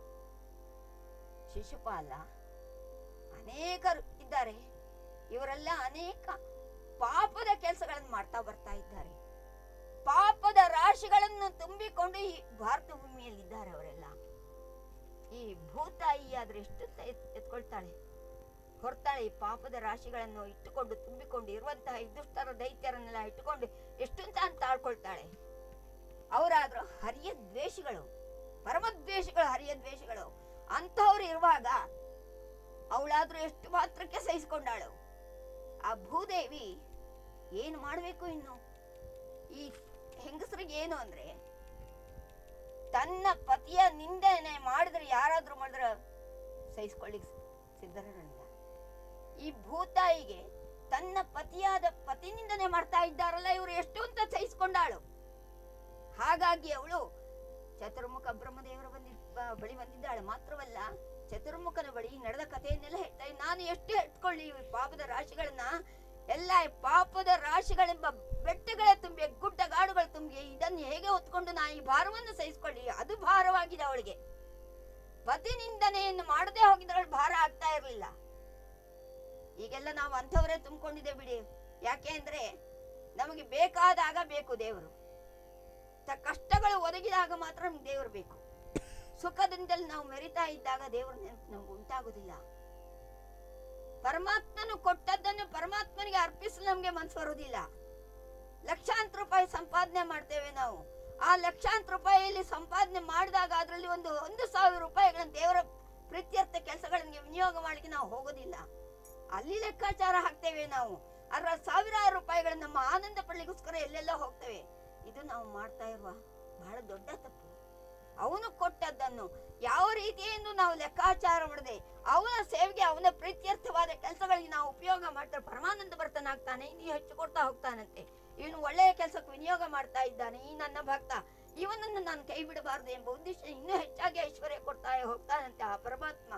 ಶಿಶುಪಾಲ ಅನೇಕರು ಇದ್ದಾರೆ ಇವರೆಲ್ಲ ಅನೇಕ ಪಾಪದ ಕೆಲಸಗಳನ್ನು ಮಾಡ್ತಾ ಬರ್ತಾ ಇದ್ದಾರೆ ಪಾಪದ ರಾಶಿಗಳನ್ನು ತುಂಬಿಕೊಂಡು ಈ ಭಾರತ ಭೂಮಿಯಲ್ಲಿ ಇದ್ದಾರೆ ಅವರೆಲ್ಲ ಈ ಭೂತಾಯಿ ಆದ್ರೆ ಎಷ್ಟು ಎತ್- ಎತ್ಕೊಳ್ತಾಳೆ ಹೊರ್ತಾ ಬಂದಿದ್ದಾಳೆ ಈ ಪಾಪದ ರಾಶಿಗಳನ್ನು ಇಟ್ಟುಕೊಂಡು ತುಂಬಿಕೊಂಡು ಇರುವಂತಹ ಈ ದುಷ್ಟರ ದೈತ್ಯರನ್ನೆಲ್ಲ ಇಟ್ಟುಕೊಂಡು ಎಷ್ಟು ಅಂತ ಅಂತ ತಾಳ್ಕೊಳ್ತಾಳೆ ಅವರಾದ್ರೂ ಹರಿಯ ದ್ವೇಷಿಗಳು ಪರಮದ್ವೇಷಿಗಳು ಹರಿಯ ದ್ವೇಷಿಗಳು ಅಂತವ್ರು ಇರುವಾಗ ಅವಳಾದ್ರೂ ಎಷ್ಟು ಮಾತ್ರಕ್ಕೆ ಸಹಿಸಿಕೊಂಡಾಳು ಆ ಭೂದೇವಿ ಏನು ಮಾಡಬೇಕು ಇನ್ನು ಈ ಹೆಂಗಸರಿಗೆ ಏನು ಅಂದ್ರೆ ತನ್ನ ಪತಿಯ ನಿಂದನೆ ಮಾಡಿದ್ರೆ ಯಾರಾದ್ರೂ ಮಾಡಿದ್ರೆ ಸಹಿಸ್ಕೊಳ್ಳಿಕ್ ಸಿದ್ಧರಿರಲಿಲ್ಲ ಈ ಭೂತಾಯಿಗೆ ತನ್ನ ಪತಿಯಾದ ಪತಿ ನಿಂದನೆ ಮಾಡ್ತಾ ಇದ್ದಾರಲ್ಲ ಇವರು ಎಷ್ಟು ಅಂತ ಸಹಿಸ್ಕೊಂಡಾಳು ಹಾಗಾಗಿ ಅವಳು ಚತುರ್ಮುಖ ಬ್ರಹ್ಮದೇವರ ಬಂದಿ ಬ- ಬಳಿ ಬಂದಿದ್ದಾಳೆ ಮಾತ್ರವಲ್ಲ ಚತುರ್ಮುಖನ ಬಳಿ ನಡೆದ ಕಥೆಯನ್ನೆಲ್ಲ ಹೇಳ್ತಾ ಇದ್ದ. ನಾನು ಎಷ್ಟು ಎತ್ಕೊಳ್ಳಿ ಈ ಪಾಪದ ರಾಶಿಗಳನ್ನ ಎಲ್ಲ ಈ ಪಾಪದ ರಾಶಿಗಳೆಂಬ ಬೆಟ್ಟಗಳೇ ತುಂಬಿ ಗುಡ್ಡ ಗಾಡುಗಳು ತುಂಬಿ ಇದನ್ನು ಹೇಗೆ ಹೊತ್ಕೊಂಡು ನಾ ಈ ಭಾರವನ್ನು ಸಹಿಸಿಕೊಳ್ಳಿ ಅದು ಭಾರವಾಗಿದೆ ಅವಳಿಗೆ ಪತಿ ನಿಂದನೆಯನ್ನು ಮಾಡದೆ ಹೋಗಿದ್ರೆ ಅವಳು ಭಾರ ಆಗ್ತಾ ಇರಲಿಲ್ಲ ಈಗೆಲ್ಲ ನಾವು ಅಂಥವರೇ ತುಂಬಿಕೊಂಡಿದೆ ಬಿಡಿ ಯಾಕೆ ಅಂದ್ರೆ ನಮಗೆ ಬೇಕಾದಾಗ ಬೇಕು ದೇವರು ತ- ಕಷ್ಟಗಳು ಒದಗಿದಾಗ ಮಾತ್ರ ನಮ್ಗೆ ದೇವರು ಬೇಕು ಸುಖದಿಂದಲೇ ನಾವು ಮೆರಿತಾ ಇದ್ದಾಗ ದೇವ್ರ ನೆನಪು ನಮ್ಗೆ ಉಂಟಾಗುದಿಲ್ಲ ಪರಮಾತ್ಮನು ಕೊಟ್ಟದ್ದನ್ನು ಪರಮಾತ್ಮನಿಗೆ ಅರ್ಪಿಸಲು ನಮ್ಗೆ ಮನ್ಸು ಬರುವುದಿಲ್ಲ ಲಕ್ಷಾಂತರ ರೂಪಾಯಿ ಸಂಪಾದನೆ ಮಾಡ್ತೇವೆ ನಾವು ಆ ಲಕ್ಷಾಂತರ ರೂಪಾಯಿಯಲ್ಲಿ ಸಂಪಾದನೆ ಮಾಡಿದಾಗ ಅದರಲ್ಲಿ ಒಂದು ಒಂದು ಸಾವಿರ ರೂಪಾಯಿಗಳನ್ನ ದೇವರ ಪ್ರೀತ್ಯರ್ಥ ಕೆಲಸಗಳಿಗೆ ವಿನಿಯೋಗ ಮಾಡಲಿಕ್ಕೆ ನಾವು ಹೋಗೋದಿಲ್ಲ ಅಲ್ಲಿ ಲೆಕ್ಕಾಚಾರ ಹಾಕ್ತೇವೆ ನಾವು ಅದರ ಸಾವಿರಾರು ರೂಪಾಯಿಗಳನ್ನ ನಮ್ಮ ಆನಂದ ಪಡ್ಲಿಕ್ಕೋಸ್ಕರ ಎಲ್ಲೆಲ್ಲ ಹೋಗ್ತೇವೆ ಇದು ನಾವು ಮಾಡ್ತಾ ಇರುವ ಬಹಳ ದೊಡ್ಡ ತಪ್ಪು ಅವನು ಕೊಟ್ಟದ್ದನ್ನು ಯಾವ ರೀತಿಯಿಂದ ನಾವು ಲೆಕ್ಕಾಚಾರ ಮಾಡದೆ ಅವನ ಸೇವೆಗೆ ಅವನ ಪ್ರೀತ್ಯರ್ಥವಾದ ಕೆಲಸಗಳಿಗೆ ನಾವು ಉಪಯೋಗ ಮಾಡ್ತಾರೆ ಪರಮಾನಂದ ಭರ್ತನಾಗ್ತಾನೆ ಇನ್ನು ಹೆಚ್ಚು ಕೊಡ್ತಾ ಹೋಗ್ತಾನಂತೆ ಇವನು ಒಳ್ಳೆಯ ಕೆಲಸಕ್ಕೆ ವಿನಿಯೋಗ ಮಾಡ್ತಾ ಇದ್ದಾನೆ ಈ ನನ್ನ ಭಕ್ತ ಇವನನ್ನು ನಾನು ಕೈ ಬಿಡಬಾರದು ಎಂಬ ಉದ್ದೇಶ ಇನ್ನೂ ಹೆಚ್ಚಾಗಿ ಐಶ್ವರ್ಯ ಕೊಡ್ತಾ ಹೋಗ್ತಾನಂತೆ ಆ ಪರಮಾತ್ಮ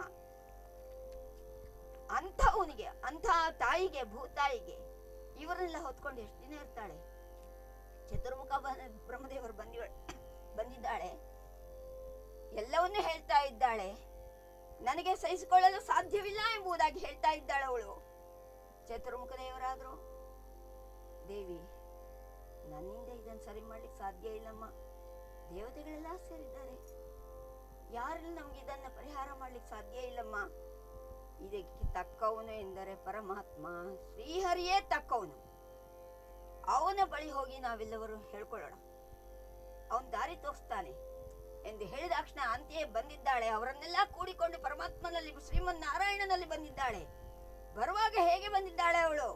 ಅಂಥವನಿಗೆ ಅಂಥ ತಾಯಿಗೆ ಭೂತಾಯಿಗೆ ಇವರನ್ನೆಲ್ಲ ಹೊತ್ಕೊಂಡು ಎಷ್ಟು ದಿನ ಇರ್ತಾಳೆ ಚತುರ್ಮುಖ ಬ- ಬ್ರಹ್ಮದೇವರು ಬಂದಿ ಬಂದಿದ್ದಾಳೆ ಎಲ್ಲವನ್ನೂ ಹೇಳ್ತಾ ಇದ್ದಾಳೆ ನನಗೆ ಸಹಿಸಿಕೊಳ್ಳಲು ಸಾಧ್ಯವಿಲ್ಲ ಎಂಬುದಾಗಿ ಹೇಳ್ತಾ ಇದ್ದಾಳೆ ಅವಳು ಚತುರ್ಮುಖ ದೇವರಾದ್ರು ದೇವಿ ನನ್ನಿಂದ ಇದನ್ನು ಸರಿ ಮಾಡ್ಲಿಕ್ಕೆ ಸಾಧ್ಯ ಇಲ್ಲಮ್ಮ ದೇವತೆಗಳೆಲ್ಲ ಸೇರಿದ್ದಾರೆ ಯಾರಲ್ಲಿ ನಮ್ಗೆ ಇದನ್ನ ಪರಿಹಾರ ಮಾಡ್ಲಿಕ್ಕೆ ಸಾಧ್ಯ ಇಲ್ಲಮ್ಮ ಇದಕ್ಕೆ ತಕ್ಕವನು ಎಂದರೆ ಪರಮಾತ್ಮ ಶ್ರೀಹರಿಯೇ ತಕ್ಕವನು ಅವನ ಬಳಿ ಹೋಗಿ ನಾವೆಲ್ಲವರು ಹೇಳ್ಕೊಳ್ಳೋಣ ಅವನ್ ದಾರಿ ತೋರಿಸ್ತಾನೆ ಎಂದು ಹೇಳಿದ ತಕ್ಷಣ ಅಂತೆಯೇ ಬಂದಿದ್ದಾಳೆ ಅವರನ್ನೆಲ್ಲ ಕೂಡಿಕೊಂಡು ಪರಮಾತ್ಮನಲ್ಲಿ ಶ್ರೀಮನ್ ನಾರಾಯಣನಲ್ಲಿ ಬಂದಿದ್ದಾಳೆ ಬರುವಾಗ ಹೇಗೆ ಬಂದಿದ್ದಾಳೆ ಅವಳು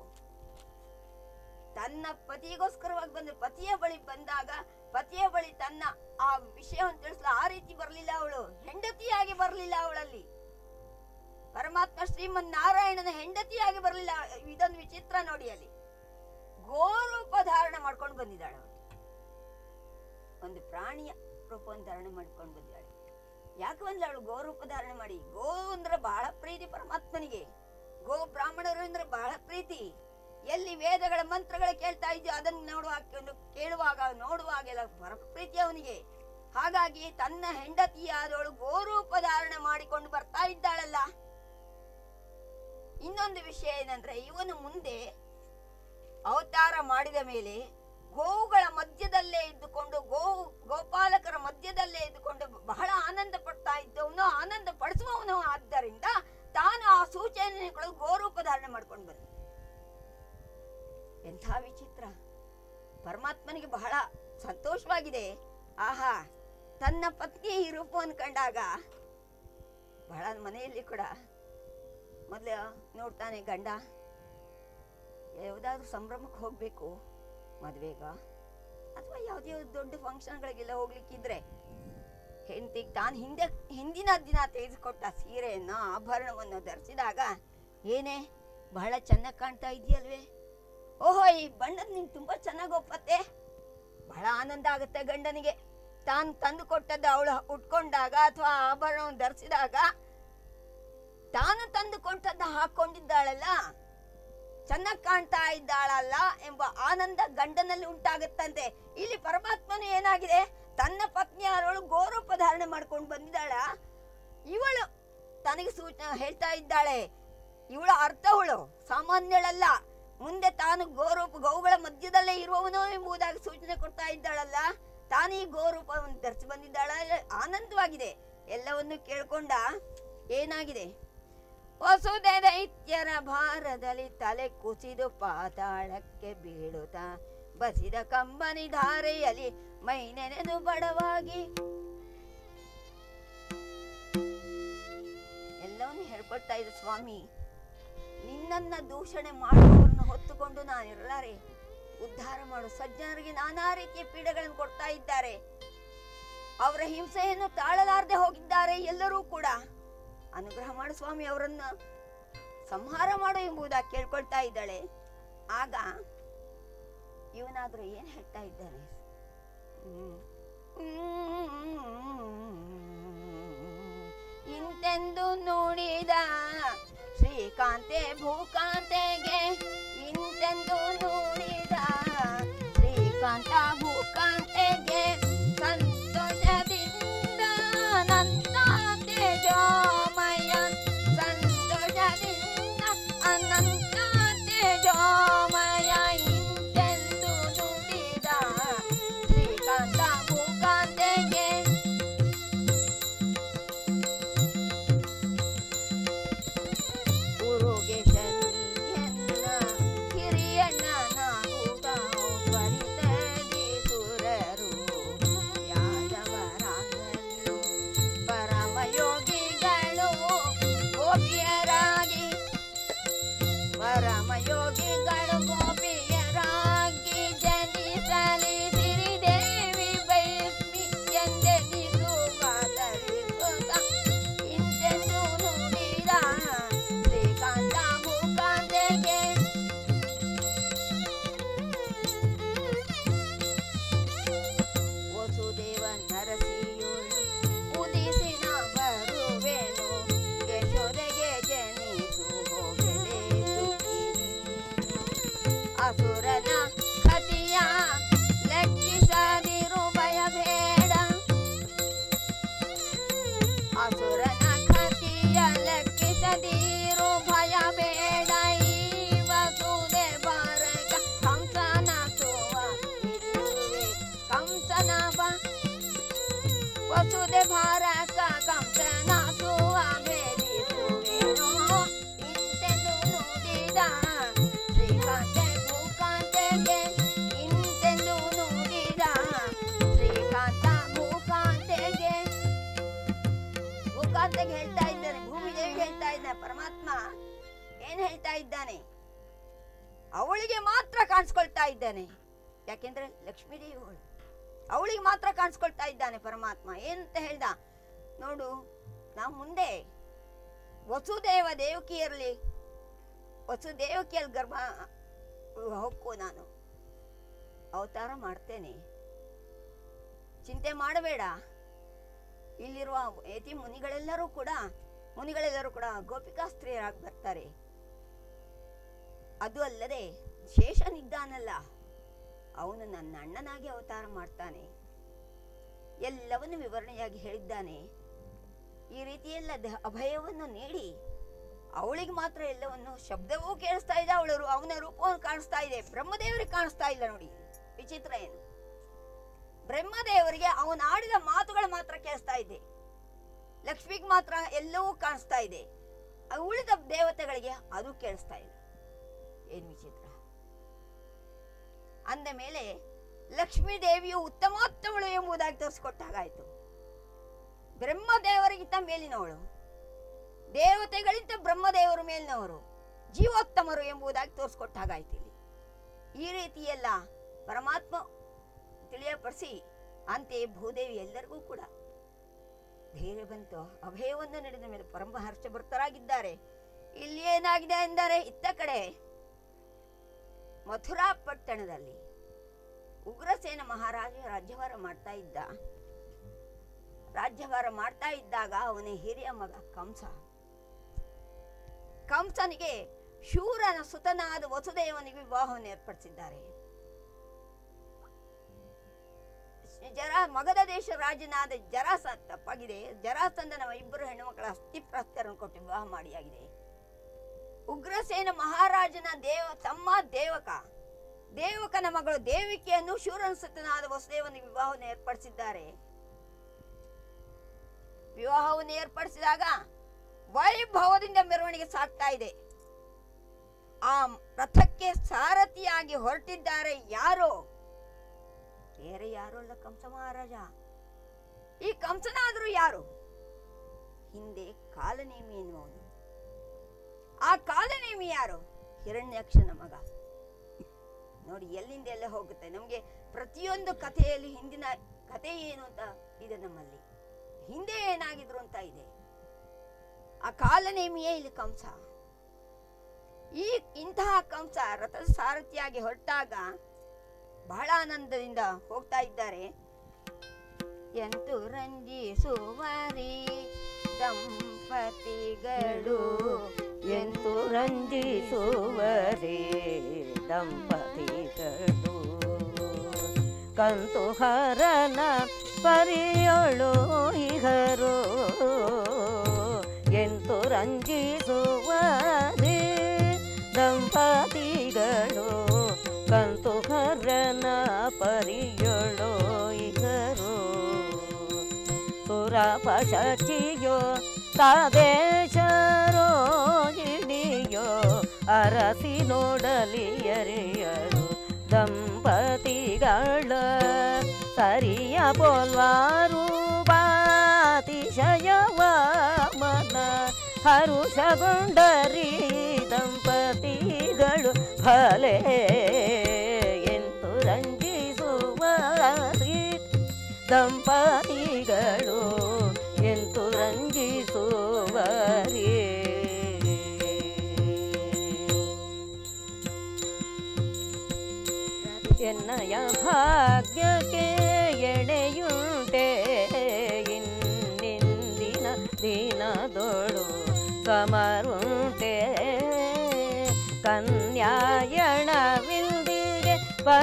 ತನ್ನ ಪತಿಗೋಸ್ಕರವಾಗಿ ಬಂದ ಪತಿಯ ಬಳಿ ಬಂದಾಗ ಪತಿಯ ಬಳಿ ತನ್ನ ಆ ವಿಷಯವನ್ನು ತಿಳಿಸಲು ಆ ರೀತಿ ಬರಲಿಲ್ಲ ಅವಳು ಹೆಂಡತಿಯಾಗಿ ಬರಲಿಲ್ಲ ಅವಳಲ್ಲಿ ಪರಮಾತ್ಮ ಶ್ರೀಮನ್ ನಾರಾಯಣನ ಹೆಂಡತಿಯಾಗಿ ಬರಲಿಲ್ಲ ಇದೊಂದು ವಿಚಿತ್ರ ನೋಡಿ ಅಲ್ಲಿ ಗೋರೂಪ ಧಾರಣ ಮಾಡ್ಕೊಂಡು ಬಂದಿದ್ದಾಳೆ ಅವಳು ಒಂದು ಪ್ರಾಣಿಯ ರೂಪವನ್ನು ಧಾರಣೆ ಮಾಡ್ಕೊಂಡು ಬಂದಿದ್ದಾಳೆ ಯಾಕೆ ಬಂದ್ಲ ಅವಳು ಗೋರೂಪ ಧಾರಣೆ ಮಾಡಿ ಗೋ ಅಂದ್ರೆ ಬಹಳ ಪ್ರೀತಿ ಪರಮಾತ್ಮನಿಗೆ ಗೋ ಬ್ರಾಹ್ಮಣರು ಅಂದ್ರೆ ಬಹಳ ಪ್ರೀತಿ ಎಲ್ಲಿ ವೇದಗಳ ಮಂತ್ರಗಳ ಕೇಳ್ತಾ ಇದೆಯೋ ಅದನ್ನು ನೋಡುವಾಗ ಒಂದು ಕೇಳುವಾಗ ನೋಡುವಾಗೆಲ್ಲ ಪರಮ ಪ್ರೀತಿ ಅವನಿಗೆ ಹಾಗಾಗಿ ತನ್ನ ಹೆಂಡತಿಯಾದವಳು ಗೋರೂಪ ಧಾರಣೆ ಮಾಡಿಕೊಂಡು ಬರ್ತಾ ಇದ್ದಾಳಲ್ಲ ಇನ್ನೊಂದು ವಿಷಯ ಏನಂದ್ರೆ ಇವನು ಮುಂದೆ ಅವತಾರ ಮಾಡಿದ ಮೇಲೆ ಗೋವುಗಳ ಮಧ್ಯದಲ್ಲೇ ಇದ್ದುಕೊಂಡು ಗೋವು ಗೋಪಾಲಕರ ಮಧ್ಯದಲ್ಲೇ ಇದ್ದುಕೊಂಡು ಬಹಳ ಆನಂದ ಪಡ್ತಾ ಇದ್ದವನು ಆನಂದ ಪಡಿಸುವವನು ಆದ್ದರಿಂದ ತಾನು ಆ ಸೂಚನೆಗಳು ಗೋರೂಪ ಧಾರಣೆ ಮಾಡ್ಕೊಂಡು ಬಂದ ಎಂಥ ವಿಚಿತ್ರ ಪರಮಾತ್ಮನಿಗೆ ಬಹಳ ಸಂತೋಷವಾಗಿದೆ ಆಹಾ ತನ್ನ ಪತ್ನಿಯ ಈ ರೂಪವನ್ನು ಕಂಡಾಗ ಬಹಳ ಮನೆಯಲ್ಲಿ ಕೂಡ ಮೊದಲು ನೋಡ್ತಾನೆ ಗಂಡ ಯಾವುದಾದ್ರೂ ಸಂಭ್ರಮಕ್ಕೆ ಹೋಗ್ಬೇಕು ಮದ್ವೆಗ ಅಥವಾ ಯಾವುದೇ ದೊಡ್ಡ ಫಂಕ್ಷನ್ಗಳಿಗೆಲ್ಲ ಹೋಗ್ಲಿಕ್ಕಿದ್ರೆ ಹೆಂಡತಿಗೆ ತಾನು ಹಿಂದೆ ಹಿಂದಿನ ದಿನ ತೆಗೆದುಕೊಟ್ಟ ಸೀರೆಯನ್ನು ಆಭರಣವನ್ನು ಧರಿಸಿದಾಗ ಏನೇ ಬಹಳ ಚೆನ್ನಾಗಿ ಕಾಣ್ತಾ ಇದೆಯಲ್ವೇ ಓಹೋ ಈ ಬಣ್ಣದ ನಿಂಗೆ ತುಂಬಾ ಚೆನ್ನಾಗಿ ಒಪ್ಪತ್ತೆ ಬಹಳ ಆನಂದ ಆಗುತ್ತೆ ಗಂಡನಿಗೆ ತಾನು ತಂದು ಕೊಟ್ಟದ್ದು ಅವಳು ಉಟ್ಕೊಂಡಾಗ ಅಥವಾ ಆಭರಣವನ್ನು ಧರಿಸಿದಾಗ ತಾನು ತಂದು ಕೊಟ್ಟದ್ದು ಹಾಕೊಂಡಿದ್ದಾಳಲ್ಲ ಚೆನ್ನಾಗಿ ಕಾಣ್ತಾ ಇದ್ದಾಳಲ್ಲ ಎಂಬ ಆನಂದ ಗಂಡನಲ್ಲಿ ಉಂಟಾಗುತ್ತಂತೆ ಇಲ್ಲಿ ಪರಮಾತ್ಮನು ಏನಾಗಿದೆ ತನ್ನ ಪತ್ನಿಯಾರವಳು ಗೋರೂಪ ಧಾರಣೆ ಮಾಡ್ಕೊಂಡು ಬಂದಿದ್ದಾಳ ಇವಳು ತನಗೆ ಸೂಚನೆ ಹೇಳ್ತಾ ಇದ್ದಾಳೆ ಇವಳ ಅರ್ಥವಳು ಸಾಮಾನ್ಯಳಲ್ಲ ಮುಂದೆ ತಾನು ಗೋರೂಪ ಗೋವುಗಳ ಮಧ್ಯದಲ್ಲೇ ಇರುವವನು ಎಂಬುದಾಗಿ ಸೂಚನೆ ಕೊಡ್ತಾ ಇದ್ದಾಳಲ್ಲ ತಾನು ಈ ಗೋರೂಪವನ್ನು ಧರಿಸಿ ಬಂದಿದ್ದಾಳ ಆನಂದವಾಗಿದೆ ಎಲ್ಲವನ್ನು ಕೇಳ್ಕೊಂಡ ಏನಾಗಿದೆ ವಸುದೆ ದೈತ್ಯ ಭಕ್ತರ ಭಾರದಲ್ಲಿ ತಲೆ ಕುಸಿದು ಪಾತಾಳಕ್ಕೆ ಬೀಳುತ್ತ ಬಸಿದ ಕಂಬನಿ ಧಾರೆಯಲ್ಲಿ ಮೈ ನೆನೆದು ಬಡವಾಗಿ ಎಲ್ಲವನ್ನೂ ಹೇಳ್ಕೊಡ್ತಾ ಇದ್ದ ಸ್ವಾಮಿ ನಿನ್ನನ್ನ ದೂಷಣೆ ಮಾಡುವವರನ್ನು ಹೊತ್ತುಕೊಂಡು ನಾನಿರಲಾರೆ ಉದ್ಧಾರ ಮಾಡು ಸಜ್ಜನರಿಗೆ ನಾನಾ ರೀತಿಯ ಪೀಡೆಗಳನ್ನು ಕೊಡ್ತಾ ಇದ್ದಾರೆ ಅವರ ಹಿಂಸೆಯನ್ನು ತಾಳಲಾರದೆ ಹೋಗಿದ್ದಾರೆ ಎಲ್ಲರೂ ಕೂಡ ಅನುಗ್ರಹ ಮಾಡು ಸ್ವಾಮಿ ಅವರನ್ನ ಸಂಹಾರ ಮಾಡು ಎಂಬುದಾಗಿ ಕೇಳ್ಕೊಳ್ತಾ ಇದ್ದಾಳೆ ಆಗ ಇವನಾದ್ರೂ ಏನ್ ಹೇಳ್ತಾ ಇದ್ದಾನೆ ಹ್ಮ್. ಇಂತೆಂದು ನುಡಿದ ಶ್ರೀಕಾಂತೆ ಭೂಕಾಂತೆಗೆ ಇಂತೆಂದು ನುಡಿದ ಶ್ರೀಕಾಂತ ಭೂಕಾಂತೆಗೆ ಸಂತೋಷದಿಂದ ಅನಂತ ತೇಜೋಮಯ ಸಂತೋಷದಿಂದ ಅನಂತ ತೇಜೋಮಯ ಇಂತೆಂದು ನುಡಿದ ಶ್ರೀಕಾಂತ ಭೂಕಾಂತೆಗೆ ಉರುಗೇಶನಿಯನ್ನ ಹಿರಿಯಣ್ಣನಾಗುತ್ತ ತ್ವರಿತದಿ ಸುರರು ಯಾದವರಾಗಲು ಪರಮಯೋಗಿಗಳು ಗೋಪಿಯರಾಗಿ ಪರಮಯೋಗಿಗಳು ಗೋಪಿಯರಾಗಿ ಜನಿಸಲಿ ಸಿರಿದೇವಿ ಬೈಸ್ಮಿ ಎಂದೆನಿಸುವ ತರಿಸುತ್ತ ಇಂತೆಂದು ನುಡಿದ ಶ್ರೀಕಾಂತ ಮುಖಾಂತೆಗೆ ವಸುದೇವ ನರಸಿಯುಳು ಉದಿಸಿನ ಬರುವೆನು ಯಶೋದೆಗೆ ಜನಿಸು ಹೋಗಲೇ ದುಃಖಿನಿ ಅಸುರನ ಕತಿಯ ಲೆಕ್ಕಿಸದಿರು ಭಯಬೇಡ ಅಸುರನ ಕತಿಯ ಲೆಕ್ಕಿಸದಿರು ಭಯ ಬೇಡ ಈ ವಸುದೆ ಬಾರಕ ಕಂಸನ ಸುವ ಹಿಡಿಯುವೆ ಕಂಸನ ಬ ವಸುದೆ ಭಾರಕ ಕಂಸನ ಸುವ ಭೇದಿಸುವೆನೋ ಇಂತೆಂದು ನುಡಿದ ಶ್ರೀಕಾಂತೆ ಭೂಕಾಂತೆಗೆ ಇಂತೆಂದು ನುಡಿದ ಶ್ರೀಕಾಂತ ಭೂಕಾಂತೆಗೆ ಭೂಕಾಂತೆಗೆ ಹೇಳ್ತಾ ಇದ್ದಾನೆ ಭೂಮಿದೇವಿಗೆ ಹೇಳ್ತಾ ಇದ್ದಾನೆ ಪರಮಾತ್ಮ ಏನ್ ಹೇಳ್ತಾ ಇದ್ದಾನೆ ಅವಳಿಗೆ ಮಾತ್ರ ಕಾಣಿಸ್ಕೊಳ್ತಾ ಇದ್ದಾನೆ ಯಾಕೆಂದ್ರೆ ಲಕ್ಷ್ಮೀದೇವಿ ಅವಳು ಅವಳಿಗೆ ಮಾತ್ರ ಕಾಣಿಸ್ಕೊಳ್ತಾ ಇದ್ದಾನೆ ಪರಮಾತ್ಮ ಏನಂತ ಹೇಳ್ದ ನೋಡು ನಾವು ಮುಂದೆ ವಸುದೇವ ದೇವಕಿಯರಲ್ಲಿ ವಸುದೇವಕಿಯಲ್ಲಿ ಗರ್ಭ ಹೊಕ್ಕು ನಾನು ಅವತಾರ ಮಾಡ್ತೇನೆ ಚಿಂತೆ ಮಾಡಬೇಡ ಇಲ್ಲಿರುವ ಯತಿ ಮುನಿಗಳೆಲ್ಲರೂ ಕೂಡ ಮುನಿಗಳೆಲ್ಲರೂ ಕೂಡ ಗೋಪಿಕಾ ಸ್ತ್ರೀಯರಾಗಿ ಬರ್ತಾರೆ ಅದು ಅಲ್ಲದೆ ಶೇಷನಿದ್ದಾನಲ್ಲ ಅವನು ನನ್ನ ಅಣ್ಣನಾಗಿ ಅವತಾರ ಮಾಡ್ತಾನೆ ಎಲ್ಲವನ್ನು ವಿವರಣೆಯಾಗಿ ಹೇಳಿದ್ದಾನೆ ಈ ರೀತಿಯೆಲ್ಲ ದ- ಅಭಯವನ್ನು ನೀಡಿ ಅವಳಿಗೆ ಮಾತ್ರ ಎಲ್ಲವನ್ನು ಶಬ್ದವೂ ಕೇಳಿಸ್ತಾ ಇದೆ ಅವಳು ರೂ- ಅವನ ರೂಪವನ್ನು ಕಾಣಿಸ್ತಾ ಇದೆ ಬ್ರಹ್ಮದೇವರಿಗೆ ಕಾಣಿಸ್ತಾ ಇಲ್ಲ ನೋಡಿ ವಿಚಿತ್ರ ಏನು ಬ್ರಹ್ಮದೇವರಿಗೆ ಅವನು ಆಡಿದ ಮಾತುಗಳು ಮಾತ್ರ ಕೇಳಿಸ್ತಾ ಇದೆ ಲಕ್ಷ್ಮಿಗೆ ಮಾತ್ರ ಎಲ್ಲವೂ ಕಾಣಿಸ್ತಾ ಇದೆ ಆ ಉಳಿದ ದೇವತೆಗಳಿಗೆ ಅದು ಕೇಳಿಸ್ತಾ ಇಲ್ಲ ಏನು ವಿಚಿತ್ರ ಅಂದ ಮೇಲೆ ಲಕ್ಷ್ಮೀ ದೇವಿಯು ಉತ್ತಮೋತ್ತಮಳು ಎಂಬುದಾಗಿ ತೋರಿಸ್ಕೊಟ್ಟಾಗಾಯ್ತು ಬ್ರಹ್ಮದೇವರಿಗಿಂತ ಮೇಲಿನವಳು ದೇವತೆಗಳಿಂದ ಬ್ರಹ್ಮದೇವರ ಮೇಲಿನವರು ಜೀವೋತ್ತಮರು ಎಂಬುದಾಗಿ ತೋರಿಸ್ಕೊಟ್ಟಾಗಾಯ್ತು ಇಲ್ಲಿ ಈ ರೀತಿಯೆಲ್ಲ ಪರಮಾತ್ಮ ತಿಳಿಯಪಡಿಸಿ ಅಂತೆಯೇ ಭೂದೇವಿ ಎಲ್ಲರಿಗೂ ಕೂಡ ಧೈರ್ಯ ಬಂತು ಅಭಯವನ್ನು ನಡೆದ ಮೇಲೆ ಪರಮ ಹರ್ಷಭರ್ತರಾಗಿದ್ದಾರೆ ಇಲ್ಲಿ ಏನಾಗಿದೆ ಎಂದರೆ ಇತ್ತ ಕಡೆ ಮಥುರಾ ಪಟ್ಟಣದಲ್ಲಿ ಉಗ್ರಸೇನ ಮಹಾರಾಜ ರಾಜ್ಯಭಾರ ಮಾಡ್ತಾ ಇದ್ದ ರಾಜ್ಯಭಾರ ಮಾಡ್ತಾ ಇದ್ದಾಗ ಅವನ ಹಿರಿಯ ಮಗ ಕಂಸ ಕಂಸನಿಗೆ ಶೂರನ ಸುತನಾದ ವಸುದೇವನಿಗೆ ವಿವಾಹವನ್ನು ಏರ್ಪಡಿಸಿದ್ದಾರೆ ಜರ ಮಗಧ ದೇಶ ರಾಜನಾದ ಜರಾಸ ತಪ್ಪಾಗಿದೆ ಜರಾಸಂದನ ಇಬ್ಬರು ಹೆಣ್ಣುಮಕ್ಕಳ ಅಸ್ಥಿಪ್ರಸ್ತರನ್ನು ಕೊಟ್ಟು ವಿವಾಹ ಮಾಡಿಯಾಗಿದೆ ಉಗ್ರಸೇನ ಮಹಾರಾಜನ ದೇವ ತಮ್ಮ ದೇವಕ ದೇವಕನ ಮಗಳು ದೇವಿಕೆಯನ್ನು ಶೂರನ ಸುತನಾದ ವಸುದೇವನಿಗೆ ವಿವಾಹವನ್ನು ಏರ್ಪಡಿಸಿದ್ದಾರೆ ವಿವಾಹವನ್ನು ಏರ್ಪಡಿಸಿದಾಗ ವೈಭವದಿಂದ ಮೆರವಣಿಗೆ ಸಾಗ್ತಾ ಇದೆ ಆ ರಥಕ್ಕೆ ಸಾರಥಿಯಾಗಿ ಹೊರಟಿದ್ದಾರೆ ಯಾರೋ ಬೇರೆ ಯಾರು ಅಲ್ಲ ಕಂಸ ಮಹಾರಾಜ ಈ ಕಂಸನಾದ್ರೂ ಯಾರು ಹಿಂದೆ ಕಾಲನೇಮಿ ಎನ್ನುವನು ಆ ಕಾಲನೇಮಿ ಯಾರು ಹಿರಣ್ಯಾಕ್ಷನ ಮಗ ನೋಡಿ ಎಲ್ಲಿಂದ ಎಲ್ಲ ಹೋಗುತ್ತೆ ನಮಗೆ ಪ್ರತಿಯೊಂದು ಕಥೆಯಲ್ಲಿ ಹಿಂದಿನ ಕಥೆ ಏನು ಅಂತ ಇದೆ ನಮ್ಮಲ್ಲಿ ಹಿಂದೆ ಏನಾಗಿದ್ರು ಅಂತ ಇದೆ ಆ ಕಾಲನೇಮಿಯೇ ಇಲ್ಲಿ ಕಂಸ ಈ ಇಂತಹ ಕಂಸ ರಥದ ಸಾರಥಿಯಾಗಿ ಹೊರಟಾಗ ಬಹಳ ಆನಂದದಿಂದ ಹೋಗ್ತಾ ಇದ್ದಾರೆ ಎಂತು ರಂಜಿಸುವರಿ ದಂಪತಿಗಳು ಎಂತು ರಂಜಿಸುವರೇ ದಂಪತಿಗಳು ಕಂತು ಹರನ ಪರಿಯೊಳು ಇಹರು ಎಂತು ರಂಜಿಸುವರೇ ದಂಪತಿಗಳು ಕಂತು ಹರನ ಪರಿಯೊಳು ಇಹರು ಸುರಪಶಚಿಯೋ ತಾದೇಶರೋ ಇಡಿಯೋ ಅರಸಿ ನೋಡಲಿಯರಿಯರು ದಂಪತಿಗಳ ಸರಿಯ ಪೋಲ್ವಾರು ಬಾತಿಶಯವ ಮನ ಹರುಷಗೊಂಡರಿ ದಂಪತಿಗಳು ಭಲೆ ಎಂದು ರಂಜಿಸುವರಿ ದಂಪತಿಗಳು ಎಂತು ರಂಜಿಸುವರೇ ಎನ್ನಯ ಭಾಗ್ಯಕ್ಕೆ ಎಡೆಯುಂಟೆ ಇನ್ನಿಂದಿನ ದಿನದೊಳು ಸಮರುಂಟೆ ಕನ್ಯಾಯಣವಿಂದಿಗೆ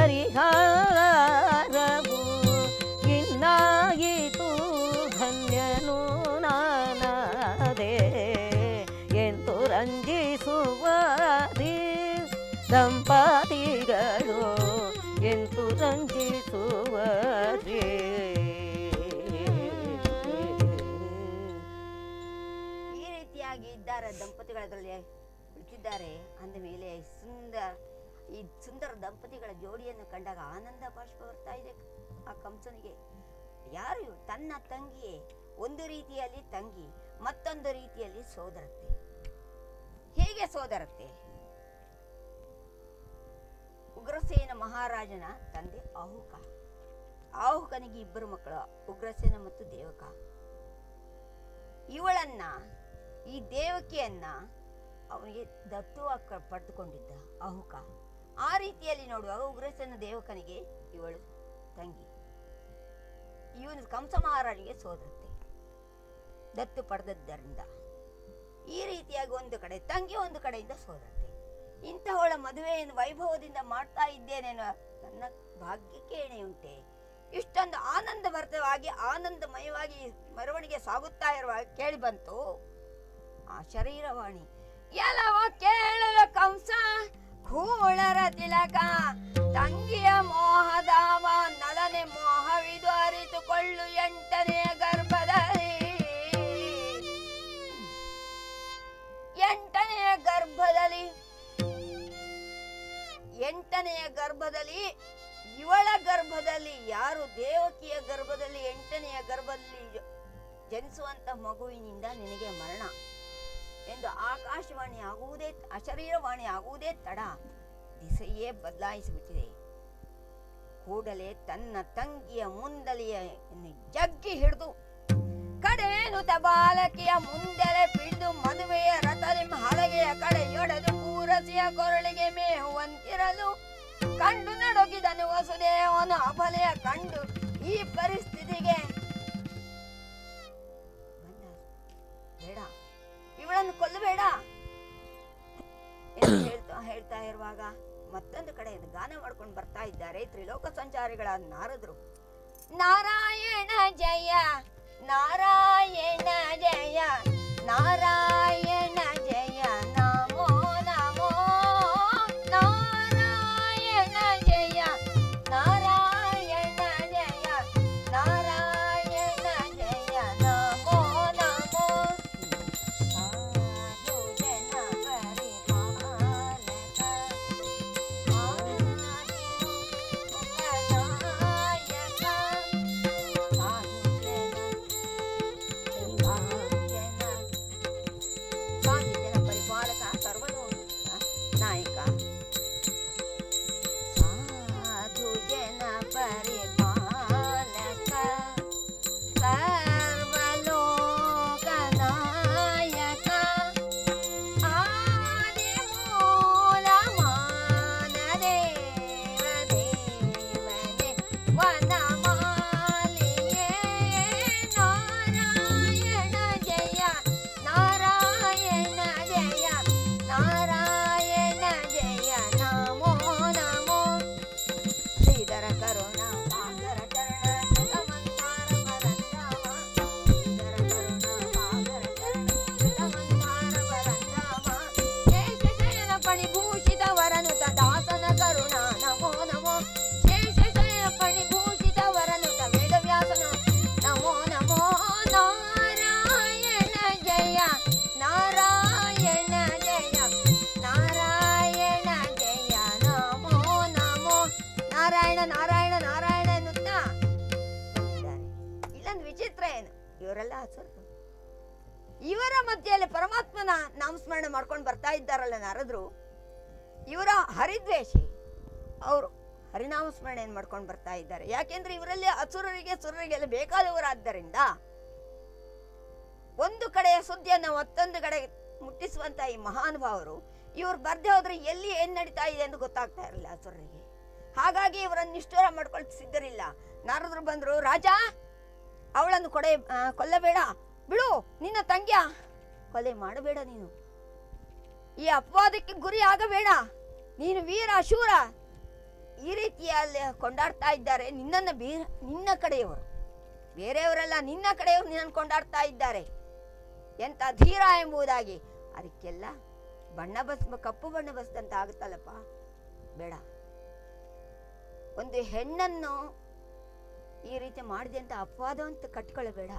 ಪರಿಹಾರವು ಇನ್ನಾಯಿತು ಧನ್ಯನು ನಾನದೇ ಎಂದು ರಂಜಿಸುವರಿ ದಂಪತಿಗಳು ಎಂದು ರಂಜಿಸುವರೇ ಈ ರೀತಿಯಾಗಿ ಇದ್ದಾರೆ ದಂಪತಿಗಳದ್ರಲ್ಲಿ ಬಿಟ್ಟಿದ್ದಾರೆ ಅಂದ ಮೇಲೆ ಸುಂದರ ಈ ಸುಂದರ ದಂಪತಿಗಳ ಜೋಡಿಯನ್ನು ಕಂಡಾಗ ಆನಂದ ಬಾಷ್ಪ ಬರ್ತಾ ಇದೆ ಆ ಕಂಸನಿಗೆ ಯಾರು ಇವ್ರು? ತನ್ನ ತಂಗಿಯೇ ಒಂದು ರೀತಿಯಲ್ಲಿ ತಂಗಿ ಮತ್ತೊಂದು ರೀತಿಯಲ್ಲಿ ಸೋದರತ್ತೆ ಹೇಗೆ ಸೋದರತ್ತೆ ಉಗ್ರಸೇನ ಮಹಾರಾಜನ ತಂದೆ ಆಹುಕ ಆಹುಕನಿಗೆ ಇಬ್ಬರು ಮಕ್ಕಳು ಉಗ್ರಸೇನ ಮತ್ತು ದೇವಕ ಇವಳನ್ನ ಈ ದೇವಕಿಯನ್ನ ಅವನಿಗೆ ದತ್ತುವಾಗಿ ಕ- ಪಡೆದುಕೊಂಡಿದ್ದ ಅಹುಕ ಆ ರೀತಿಯಲ್ಲಿ ನೋಡುವಾಗ ಉಗ್ರಸೇನ ದೇವಕನಿಗೆ ಇವಳು ತಂಗಿ ಇವನು ಕಂಸ ಮಹಾರಾಣಿಗೆ ಸೋದರತ್ತೆ ದತ್ತು ಪಡೆದದ್ದರಿಂದ ಈ ರೀತಿಯಾಗಿ ಒಂದು ಕಡೆ ತಂಗಿ ಒಂದು ಕಡೆಯಿಂದ ಸೋದರತ್ತೆ ಇಂತಹವಳ ಮದುವೆಯನ್ನು ವೈಭವದಿಂದ ಮಾಡ್ತಾ ಇದ್ದೇನೆ ಅನ್ನೋ ನನ್ನ ಭಾಗ್ಯಕ್ಕೆ ಎಣೆಯುಂಟೆ ಇಷ್ಟೊಂದು ಆನಂದಭರಿತವಾಗಿ ಆನಂದಮಯವಾಗಿ ಮೆರವಣಿಗೆ ಸಾಗುತ್ತಾ ಇರುವಾಗ ಕೇಳಿ ಬಂತು ಆ ಶರೀರವಾಣಿ ಎಲ್ಲವ ಕೇಳದ ಕಂಸ ಕೂಳರ ತಿಲಕ ತಂಗಿಯ ಮೋಹದಾವ ನಲನೆ ಮೋಹವಿದು ಅರಿತುಕೊಳ್ಳು ಎಂಟನೆಯ ಗರ್ಭದಲ್ಲಿ ಎಂಟನೆಯ ಗರ್ಭದಲ್ಲಿ ಎಂಟನೆಯ ಗರ್ಭದಲ್ಲಿ ಇವಳ ಗರ್ಭದಲ್ಲಿ ಯಾರು ದೇವಕಿಯ ಗರ್ಭದಲ್ಲಿ ಎಂಟನೆಯ ಗರ್ಭದಲ್ಲಿ ಜ- ಜನಿಸುವಂತ ಮಗುವಿನಿಂದ ನಿನಗೆ ಮರಣ ಎಂದು ಆಕಾಶವಾಣಿ ಆಗುವುದೇ ಅಶರೀರವಾಣಿ ಆಗುವುದೇ ತಡ ದಿಸೆಯೇ ಬದಲಾಯಿಸಿಬಿಟ್ಟಿದೆ ಕೂಡಲೇ ತನ್ನ ತಂಗಿಯ ಮುಂದಲಿಯ ಜಗ್ಗಿ ಹಿಡಿದು ಕಡೇನುತ ಬಾಲಕಿಯ ಮುಂದೆಲೆ ಪಿಡಿದು ಮದುವೆಯ ರಥನಿಂ ಹಲಗೆಯ ಕಡೆಯೊಡೆದು ಕೂರಸಿಯ ಕೊರಳಿಗೆ ಮೇಹುವಂತಿರಲು ಕಂಡು ನಡೊಗಿದನು ವಸುದೇವನು ಅಬಲೆಯ ಕಂಡು ಈ ಪರಿಸ್ಥಿತಿಗೆ ಬಂದ ಬೇಡ ಇವಳನ್ನು ಕೊಲ್ಲಬೇಡ ಎಂದು ಹೇಳ್ತಾ ಹೇಳ್ತಾ ಇರುವಾಗ ಮತ್ತೊಂದು ಕಡೆ ಗಾನ ಮಾಡ್ಕೊಂಡು ಬರ್ತಾ ಇದ್ದಾರೆ ತ್ರಿಲೋಕ ಸಂಚಾರಿಗಳಾದ ನಾರದರು ನಾರಾಯಣ ಜಯ ನಾರಾಯಣ ಜಯ ನಾರಾಯಣ ಜಯ ನಮೋ ನಮೋ ನಾರಾಯಣ ಜಯ ನಾರಾಯಣ ಜಯ ನಾರಾಯಣ ಜಯ ನಮೋ ನಮೋ ಸಾಧು ಜನ ಪರಿಪಾಲಕ ಇವರೆಲ್ಲ ಅಸುರರು ಇವರ ಮಧ್ಯೆಯಲ್ಲಿ ಪರಮಾತ್ಮನ ನಾಮಸ್ಮರಣೆ ಮಾಡ್ಕೊಂಡು ಬರ್ತಾ ಇದ್ದಾರಲ್ಲ ನಾರದ್ರು ಇವರ ಹರಿದ್ವೇಷಿ ಅವರು ಹರಿನಾಮ ಸ್ಮರಣೆಯನ್ನು ಮಾಡ್ಕೊಂಡು ಬರ್ತಾ ಇದ್ದಾರೆ ಯಾಕೆಂದ್ರೆ ಇವರಲ್ಲಿ ಅಸುರರಿಗೆ ಸುರರಿಗೆಲ್ಲ ಬೇಕಾದವರಾದ್ದರಿಂದ ಒಂದು ಕಡೆಯ ಸುದ್ದಿಯನ್ನು ಮತ್ತೊಂದು ಕಡೆ ಮುಟ್ಟಿಸುವಂತ ಈ ಮಹಾನುಭಾವರು ಇವ್ರು ಬರ್ದೆ ಹೋದ್ರೆ ಎಲ್ಲಿ ಏನ್ ನಡೀತಾ ಇದೆ ಅಂತ ಗೊತ್ತಾಗ್ತಾ ಇರಲಿಲ್ಲ ಅಸುರರಿಗೆ ಹಾಗಾಗಿ ಇವರನ್ನು ನಿಷ್ಠುರ ಮಾಡ್ಕೊಳಕ್ ಸಿದ್ಧರಿಲ್ಲ ನಾರದ್ರು ಬಂದ್ರು ರಾಜ ಅವಳನ್ನು ಕೊಡೆ ಆ, ಕೊಲ್ಲಬೇಡ ಬಿಡು ನಿನ್ನ ತಂಗ್ಯ ಕೊಲೆ ಮಾಡಬೇಡ ನೀನು ಈ ಅಪವಾದಕ್ಕೆ ಗುರಿ ಆಗಬೇಡ ನೀನು ವೀರ ಶೂರ ಈ ರೀತಿಯಲ್ಲಿ ಕೊಂಡಾಡ್ತಾ ಇದ್ದಾರೆ ನಿನ್ನನ್ನು ಬೀರ ನಿನ್ನ ಕಡೆಯವರು ಬೇರೆಯವರೆಲ್ಲ ನಿನ್ನ ಕಡೆಯವರು ನಿನ್ನನ್ನು ಕೊಂಡಾಡ್ತಾ ಇದ್ದಾರೆ ಎಂತ ಧೀರ ಎಂಬುದಾಗಿ ಅದಕ್ಕೆಲ್ಲ ಬಣ್ಣ ಬಸ್ ಕಪ್ಪು ಬಣ್ಣ ಬಸ್ದಂತ ಆಗುತ್ತಲ್ಲಪ್ಪ ಬೇಡ ಒಂದು ಹೆಣ್ಣನ್ನು ಈ ರೀತಿ ಮಾಡಿದೆ ಅಂತ ಅಪವಾದ ಅಂತ ಕಟ್ಟಿಕೊಳ್ಳಬೇಡ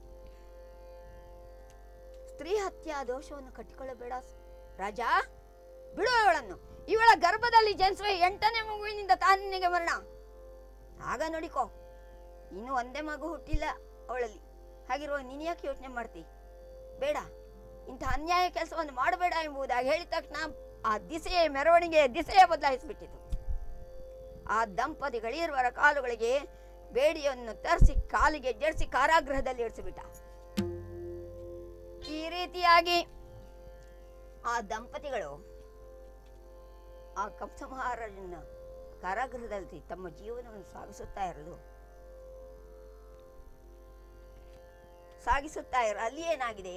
ಸ್ತ್ರೀ ಹತ್ಯಾ ದೋಷವನ್ನು ಕಟ್ಟಿಕೊಳ್ಳಬೇಡ ರಾಜ ಬಿಡು ಅವಳನ್ನು ಇವಳ ಗರ್ಭದಲ್ಲಿ ಜನಿಸುವ ಎಂಟನೇ ಮಗುವಿನಿಂದ ತಾನಿಗೆ ಮರಣ ಆಗ ನೋಡಿಕೋ ಇನ್ನು ಒಂದೇ ಮಗು ಹುಟ್ಟಿಲ್ಲ ಅವಳಲ್ಲಿ ಹಾಗಿರುವಾಗ ನೀನು ಯಾಕೆ ಯೋಚನೆ ಮಾಡ್ತಿ ಬೇಡ ಇಂಥ ಅನ್ಯಾಯ ಕೆಲಸವನ್ನು ಮಾಡಬೇಡ ಎಂಬುದಾಗಿ ಹೇಳಿದ ತಕ್ಷಣ ಆ ದಿಸೆಯ ಮೆರವಣಿಗೆಯ ದಿಸೆಯ ಬದಲಾಯಿಸಿಬಿಟ್ಟಿತು ಆ ದಂಪತಿಗಳಿರುವರ ಕಾಲುಗಳಿಗೆ ಬೇಡಿಯನ್ನು ತರಿಸಿ ಕಾಲಿಗೆ ಜಡಿಸಿ ಕಾರಾಗೃಹದಲ್ಲಿ ಇರಿಸಿಬಿಟ್ಟ ಈ ರೀತಿಯಾಗಿ ಆ ದಂಪತಿಗಳು ಆ ಕಂಸ ಮಹಾರಾಜನ ಕಾರಾಗೃಹದಲ್ಲಿ ತಮ್ಮ ಜೀವನವನ್ನು ಸಾಗಿಸುತ್ತಾ ಇರಲು ಸಾಗಿಸುತ್ತಾ ಇರ ಅಲ್ಲಿ ಏನಾಗಿದೆ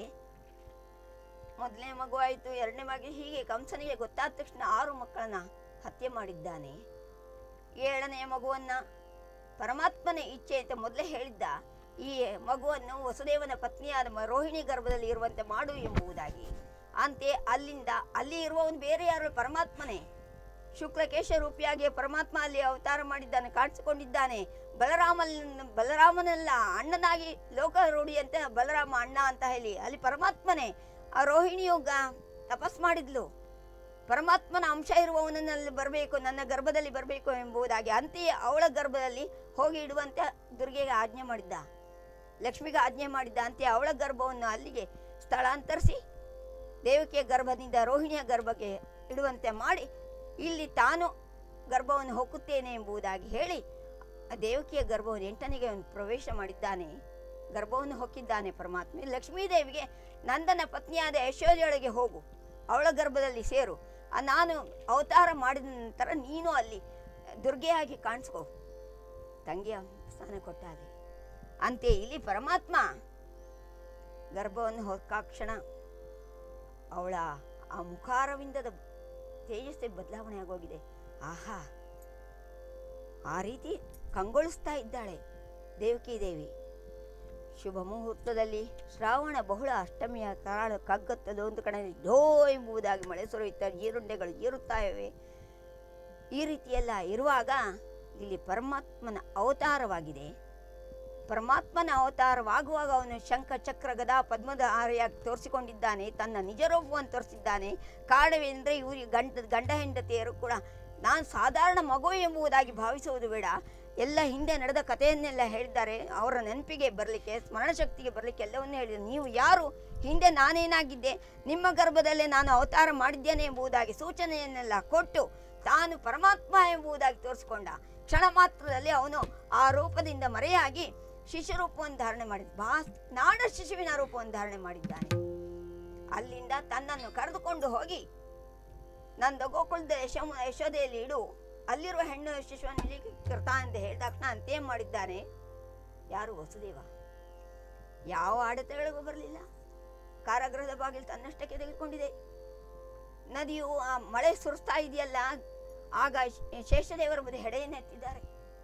ಮೊದಲನೇ ಮಗು ಆಯಿತು ಎರಡನೇ ಮಗು ಹೀಗೆ ಕಂಸನಿಗೆ ಗೊತ್ತಾದ ತಕ್ಷಣ ಆರು ಮಕ್ಕಳನ್ನ ಹತ್ಯೆ ಮಾಡಿದ್ದಾನೆ ಏಳನೆಯ ಮಗುವನ್ನ ಪರಮಾತ್ಮನ ಇಚ್ಛೆ ಅಂತ ಮೊದಲೇ ಹೇಳಿದ್ದ ಈ ಮಗುವನ್ನು ವಸುದೇವನ ಪತ್ನಿಯಾದ ಮ- ರೋಹಿಣಿ ಗರ್ಭದಲ್ಲಿ ಇರುವಂತೆ ಮಾಡು ಎಂಬುದಾಗಿ ಅಂತೆ ಅಲ್ಲಿಂದ ಅಲ್ಲಿ ಇರುವವನು ಬೇರೆ ಯಾರು ಪರಮಾತ್ಮನೇ ಶುಕ್ಲಕೇಶ ರೂಪಿಯಾಗಿ ಪರಮಾತ್ಮ ಅಲ್ಲಿ ಅವತಾರ ಮಾಡಿದ್ದಾನೆ ಕಾಣಿಸಿಕೊಂಡಿದ್ದಾನೆ ಬಲರಾಮನ ಬಲರಾಮನೆಲ್ಲ ಅಣ್ಣನಾಗಿ ಲೋಕ ರೂಢಿಯಂತೆ ಬಲರಾಮ ಅಣ್ಣ ಅಂತ ಹೇಳಿ ಅಲ್ಲಿ ಪರಮಾತ್ಮನೇ ಆ ರೋಹಿಣಿಯು ಗ- ತಪಸ್ ಮಾಡಿದ್ಲು ಪರಮಾತ್ಮನ ಅಂಶ ಇರುವವನಲ್ಲಿ ಬರಬೇಕು ನನ್ನ ಗರ್ಭದಲ್ಲಿ ಬರಬೇಕು ಎಂಬುದಾಗಿ ಅಂತೆಯೇ ಅವಳ ಗರ್ಭದಲ್ಲಿ ಹೋಗಿ ಇಡುವಂತೆ ದುರ್ಗೆಗೆ ಆಜ್ಞೆ ಮಾಡಿದ್ದ ಲಕ್ಷ್ಮಿಗೆ ಆಜ್ಞೆ ಮಾಡಿದ್ದ ಅಂತೆಯೇ ಅವಳ ಗರ್ಭವನ್ನು ಅಲ್ಲಿಗೆ ಸ್ಥಳಾಂತರಿಸಿ ದೇವಕಿಯ ಗರ್ಭದಿಂದ ರೋಹಿಣಿಯ ಗರ್ಭಕ್ಕೆ ಇಡುವಂತೆ ಮಾಡಿ ಇಲ್ಲಿ ತಾನು ಗರ್ಭವನ್ನು ಹೊಕ್ಕುತ್ತೇನೆ ಎಂಬುದಾಗಿ ಹೇಳಿ ಆ ದೇವಕಿಯ ಗರ್ಭವನ್ನು ಎಂಟನಿಗೆ ಅವನು ಪ್ರವೇಶ ಮಾಡಿದ್ದಾನೆ ಗರ್ಭವನ್ನು ಹೊಕ್ಕಿದ್ದಾನೆ ಪರಮಾತ್ಮ ಲಕ್ಷ್ಮೀದೇವಿಗೆ ನಂದನ ಪತ್ನಿಯಾದ ಯಶೋದೆಯೊಳಗೆ ಹೋಗು ಅವಳ ಗರ್ಭದಲ್ಲಿ ಸೇರು ಆ ನಾನು ಅವತಾರ ಮಾಡಿದ ನಂತರ ನೀನು ಅಲ್ಲಿ ದುರ್ಗೆಯಾಗಿ ಕಾಣಿಸ್ಕೋ ತಂಗಿಯ ಸ್ಥಾನ ಕೊಟ್ಟಾಗೆ ಅಂತೆ ಇಲ್ಲಿ ಪರಮಾತ್ಮ ಗರ್ಭವನ್ನು ಹೊಕ್ಕಾಕ್ಷಣ ಅವಳ ಆ ಮುಖಾರವಿಂದದ ತೇಜಸ್ಸೇ ಬದಲಾವಣೆ ಆಗೋಗಿದೆ ಆಹಾ ಆ ರೀತಿ ಕಂಗೊಳಿಸ್ತಾ ಇದ್ದಾಳೆ ದೇವಕಿ ದೇವಿ ಶುಭ ಮುಹೂರ್ತದಲ್ಲಿ ಶ್ರಾವಣ ಬಹುಳ ಅಷ್ಟಮಿಯ ಕರಾಳ ಕಗ್ಗತ್ತದ ಒಂದು ಕಡೆ ಢೋ ಎಂಬುದಾಗಿ ಮಳೆ ಸುರಿಯುತ್ತಾ ಜೀರುಂಡೆಗಳು ಏರುತ್ತಾ ಇವೆ ಈ ರೀತಿಯೆಲ್ಲ ಇರುವಾಗ ಇಲ್ಲಿ ಪರಮಾತ್ಮನ ಅವತಾರವಾಗಿದೆ ಪರಮಾತ್ಮನ ಅವತಾರವಾಗುವಾಗ ಅವನು ಶಂಖ ಚಕ್ರ ಗದಾ ಪದ್ಮದ ಆರೆಯಾಗಿ ತೋರಿಸಿಕೊಂಡಿದ್ದಾನೆ ತನ್ನ ನಿಜ ರೂಪವನ್ನು ತೋರಿಸಿದ್ದಾನೆ ಕಾರಣವೆಂದರೆ ಇವರು ಗಂಡ ಗಂಡ ಹೆಂಡತಿಯರು ಕೂಡ ನಾನು ಸಾಧಾರಣ ಮಗು ಎಂಬುದಾಗಿ ಭಾವಿಸುವುದು ಬೇಡ ಎಲ್ಲ ಹಿಂದೆ ನಡೆದ ಕಥೆಯನ್ನೆಲ್ಲ ಹೇಳಿದ್ದಾರೆ ಅವರ ನೆನಪಿಗೆ ಬರಲಿಕ್ಕೆ ಸ್ಮರಣಶಕ್ತಿಗೆ ಬರಲಿಕ್ಕೆ ಎಲ್ಲವನ್ನೂ ಹೇಳಿದೆ ನೀವು ಯಾರು ಹಿಂದೆ ನಾನೇನಾಗಿದ್ದೆ ನಿಮ್ಮ ಗರ್ಭದಲ್ಲೇ ನಾನು ಅವತಾರ ಮಾಡಿದ್ದೇನೆ ಎಂಬುದಾಗಿ ಸೂಚನೆಯನ್ನೆಲ್ಲ ಕೊಟ್ಟು ತಾನು ಪರಮಾತ್ಮ ಎಂಬುದಾಗಿ ತೋರಿಸಿಕೊಂಡ ಕ್ಷಣ ಮಾತ್ರದಲ್ಲಿ ಅವನು ಆ ರೂಪದಿಂದ ಮರೆಯಾಗಿ ಶಿಶು ರೂಪವನ್ನು ಧಾರಣೆ ಮಾಡಿದ ಬಾ ನಾಡ ಶಿಶುವಿನ ರೂಪವನ್ನು ಧಾರಣೆ ಮಾಡಿದ್ದಾನೆ ಅಲ್ಲಿಂದ ತನ್ನನ್ನು ಕರೆದುಕೊಂಡು ಹೋಗಿ ನಂದ ಗೋಕುಲದ ಯಶೋ ಯಶೋದೆಯಲ್ಲಿ ಇಡು ಅಲ್ಲಿರುವ ಹೆಣ್ಣು ಶಿಶುವನ್ನು ಇಲ್ಲಿ ಕರ್ತ ಅಂತ ಹೇಳಿದ ಅಂತೆ ಮಾಡಿದ್ದಾನೆ ಯಾರು ವಸುದೇವ ಯಾವ ಆಡಳಿತಗಳಿಗೂ ಬರಲಿಲ್ಲ ಕಾರಾಗೃಹದ ಬಾಗಿಲು ತನ್ನಷ್ಟಕ್ಕೆ ತೆಗೆದುಕೊಂಡಿದೆ ನದಿಯು ಆ ಮಳೆ ಸುರಿಸ್ತಾ ಇದೆಯಲ್ಲ ಆಗ ಶೇ- ಶೇಷದೇವರ ಬದಿ ಹೆಡೆಯನ್ನು ಎತ್ತಿದ್ದಾರೆ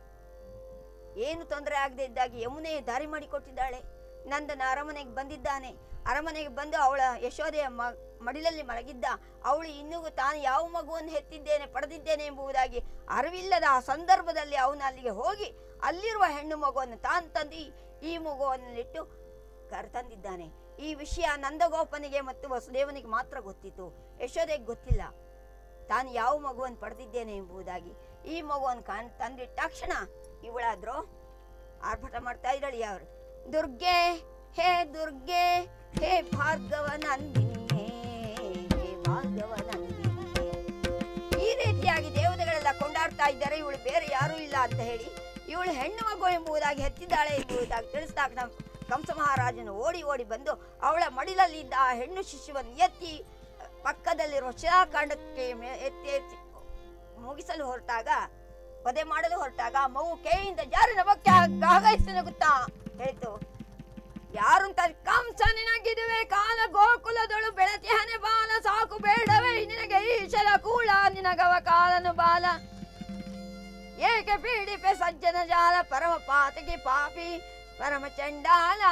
ಏನು ತೊಂದರೆ ಆಗದೆ ಇದ್ದಾಗಿ ಯಮುನೆ ದಾರಿ ಮಾಡಿಕೊಟ್ಟಿದ್ದಾಳೆ ನಂದನ ಅರಮನೆಗೆ ಬಂದಿದ್ದಾನೆ ಅರಮನೆಗೆ ಬಂದು ಅವಳ ಯಶೋದೆಯ ಮ ಮಡಿಲಲ್ಲಿ ಮಲಗಿದ್ದ ಅವಳು ಇನ್ನೂ ತಾನು ಯಾವ ಮಗುವನ್ನು ಹೆತ್ತಿದ್ದೇನೆ ಪಡೆದಿದ್ದೇನೆ ಎಂಬುದಾಗಿ ಅರಿವಿಲ್ಲದ ಆ ಸಂದರ್ಭದಲ್ಲಿ ಅವನು ಅಲ್ಲಿಗೆ ಹೋಗಿ ಅಲ್ಲಿರುವ ಹೆಣ್ಣು ಮಗುವನ್ನು ತಾನು ತಂದು ಈ ಮಗುವನ್ನಿಟ್ಟು ಕರೆತಂದಿದ್ದಾನೆ ಈ ವಿಷಯ ನಂದಗೋಪನಿಗೆ ಮತ್ತು ವಸುದೇವನಿಗೆ ಮಾತ್ರ ಗೊತ್ತಿತ್ತು ಯಶೋದೆಗೆ ಗೊತ್ತಿಲ್ಲ ತಾನು ಯಾವ ಮಗುವನ್ನು ಪಡೆದಿದ್ದೇನೆ ಎಂಬುದಾಗಿ ಈ ಮಗುವನ್ನು ಕಾಣ್ ತಂದಿಟ್ಟ ತಕ್ಷಣ ಇವಳಾದ್ರು ಆರ್ಭಟ ಮಾಡ್ತಾ ಇದ್ದಾಳೆ ಯಾರು ದುರ್ಗೆ ಹೇ ದುರ್ಗೆ ಹೇ ಭಾರ್ಗವ ನಂದಿನಿ ಹೇ ಭಾರ್ಗವ ನಂದಿನಿ ಈ ರೀತಿಯಾಗಿ ದೇವತೆಗಳೆಲ್ಲ ಕೊಂಡಾಡ್ತಾ ಇದ್ದಾರೆ ಇವಳು ಬೇರೆ ಯಾರೂ ಇಲ್ಲ ಅಂತ ಹೇಳಿ ಇವಳು ಹೆಣ್ಣು ಮಗು ಎಂಬುದಾಗಿ ಹೆತ್ತಿದ್ದಾಳೆ ಎಂಬುದಾಗಿ ತಿಳಿಸಿದಾಗ ನಮ್ಮ ಕಂಸ ಮಹಾರಾಜನು ಓಡಿ ಓಡಿ ಬಂದು ಅವಳ ಮಡಿಲಲ್ಲಿದ್ದ ಆ ಹೆಣ್ಣು ಶಿಶುವನ್ನು ಎತ್ತಿ ಪಕ್ಕದಲ್ಲಿರುವ ಶಿಲಾಖಂಡಕ್ಕೆ ಮೇ- ಎತ್ತಿ ಎತ್ತಿ ಮುಗಿಸಲು ಹೊರಟಾಗ ವಧೆ ಮಾಡಲು ಹೊರಟಾಗ ಆ ಮಗು ಕೈಯಿಂದ ಜಾರಿ ನಮಕ್ಕೆ ಗಾಗೈಸಿ ನಗುತ್ತಾ ಹೇಳಿತು ಯಾರು ಅಂತ ಕಂಸ ನಿನಗಿದುವೆ ಕಾಲ ಗೋಕುಲದೊಳು ಬೆಳತಿಹನೆ ಬಾಲ ಸಾಕು ಬೇಡವೇ ನಿನಗೆ ಈಶಲ ಕೂಳ ನಿನಗವ ಕಾಲನು ಬಾಲ ಏಕೆ ಪೀಡಿಪೆ ಸಜ್ಜನ ಜಾಲ ಪರಮ ಪಾತಕಿ ಪಾಪಿ ಪರಮ ಚಂಡಾಲ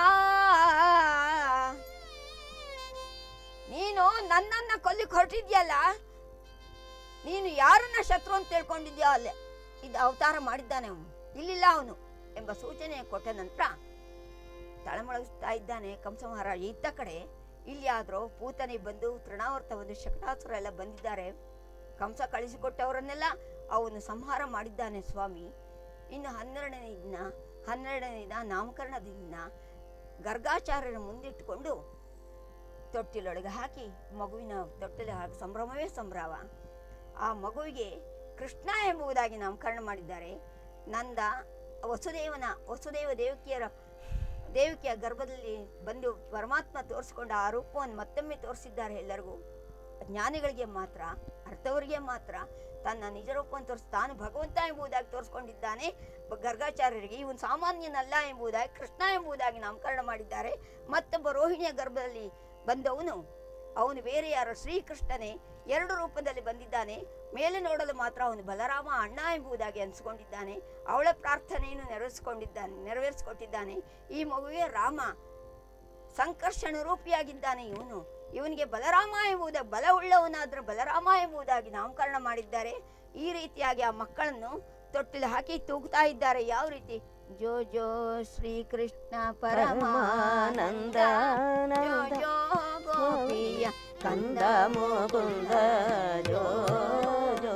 ನೀನು ನನ್ನನ್ನ ಕೊಲ್ಲಿಕ್ ಹೊರಟಿದ್ಯಲ್ಲ ನೀನು ಯಾರನ್ನ ಶತ್ರು ಅಂತ ತಿಳ್ಕೊಂಡಿದ್ಯೋ ಅಲ್ಲೇ ಇದು ಅವತಾರ ಮಾಡಿದ್ದಾನೆ ಅವನು ಇಲ್ಲಿಲ್ಲ ಅವನು ಎಂಬ ಸೂಚನೆ ಕೊಟ್ಟ ನಂತರ ತಳಮಳಗಿಸ್ತಾ ಇದ್ದಾನೆ ಕಂಸ ಮಹಾರಾಜ ಇದ್ದ ಕಡೆ ಇಲ್ಲಿ ಆದ್ರೂ ಪೂತನೆ ಬಂದು ತೃಣಾವರ್ತ ಬಂದು ಶಕಟಾಸುರ ಎಲ್ಲ ಬಂದಿದ್ದಾರೆ ಕಂಸ ಕಳಿಸಿಕೊಟ್ಟವರನ್ನೆಲ್ಲ ಅವನು ಸಂಹಾರ ಮಾಡಿದ್ದಾನೆ ಸ್ವಾಮಿ ಇನ್ನು ಹನ್ನೆರಡನೇ ದಿನ ಹನ್ನೆರಡನೇ ದಿನ ನಾಮಕರಣದ ದಿನ ಗರ್ಗಾಚಾರ್ಯರ ಮುಂದಿಟ್ಟುಕೊಂಡು ತೊಟ್ಟಿಲೊಳಗೆ ಹಾಕಿ ಮಗುವಿನ ತೊಟ್ಟಿಲ ಹಾಕಿ ಸಂಭ್ರಮವೇ ಸಂಭ್ರಮ ಆ ಮಗುವಿಗೆ ಕೃಷ್ಣ ಎಂಬುದಾಗಿ ನಾಮಕರಣ ಮಾಡಿದ್ದಾರೆ ನಂದ ವಸುದೇವನ ವಸುದೇವ ದೇವಕಿಯರ ದೇವಕಿಯ ಗರ್ಭದಲ್ಲಿ ಬಂದು ಪರಮಾತ್ಮ ತೋರಿಸಿಕೊಂಡ ಆ ರೂಪವನ್ನು ಮತ್ತೊಮ್ಮೆ ತೋರಿಸಿದ್ದಾರೆ ಎಲ್ಲರಿಗೂ ಜ್ಞಾನಿಗಳಿಗೆ ಮಾತ್ರ ಅರ್ಥವರಿಗೆ ಮಾತ್ರ ತನ್ನ ನಿಜ ರೂಪವನ್ನು ತೋರಿಸಿ ತಾನು ಭಗವಂತ ಎಂಬುದಾಗಿ ತೋರಿಸ್ಕೊಂಡಿದ್ದಾನೆ ಬ- ಗರ್ಗಾಚಾರ್ಯರಿಗೆ ಇವನು ಸಾಮಾನ್ಯನಲ್ಲ ಎಂಬುದಾಗಿ ಕೃಷ್ಣ ಎಂಬುದಾಗಿ ನಾಮಕರಣ ಮಾಡಿದ್ದಾರೆ ಮತ್ತೊಬ್ಬ ರೋಹಿಣಿಯ ಗರ್ಭದಲ್ಲಿ ಬಂದವನು ಅವನು ಬೇರೆ ಯಾರೋ ಶ್ರೀಕೃಷ್ಣನೇ ಎರಡು ರೂಪದಲ್ಲಿ ಬಂದಿದ್ದಾನೆ ಮೇಲೆ ನೋಡಲು ಮಾತ್ರ ಅವನು ಬಲರಾಮ ಅಣ್ಣ ಎಂಬುದಾಗಿ ಅನಿಸ್ಕೊಂಡಿದ್ದಾನೆ ಅವಳ ಪ್ರಾರ್ಥನೆಯನ್ನು ನೆರವೇರಿಸಿಕೊಂಡಿದ್ದಾನೆ ನೆರವೇರಿಸಿಕೊಟ್ಟಿದ್ದಾನೆ ಈ ಮಗುವೆ ರಾಮ ಸಂಕರ್ಷಣ ರೂಪಿಯಾಗಿದ್ದಾನೆ ಇವನು ಇವನಿಗೆ ಬಲರಾಮ ಎಂಬುದ ಬಲ ಉಳ್ಳವನಾದ್ರೂ ಬಲರಾಮ ಎಂಬುದಾಗಿ ನಾಮಕರಣ ಮಾಡಿದ್ದಾರೆ ಈ ರೀತಿಯಾಗಿ ಆ ಮಕ್ಕಳನ್ನು ತೊಟ್ಟಿಲು ಹಾಕಿ ತೂಗ್ತಾ ಇದ್ದಾರೆ ಯಾವ ರೀತಿ ಜೋ ಜೋ ಶ್ರೀಕೃಷ್ಣ ಪರಮಾನಂದ ಜೋ ಜೋ ಗೋಪಿಯ ಕಂದ ಮುಕುಂದ ಜೋ ಜೋ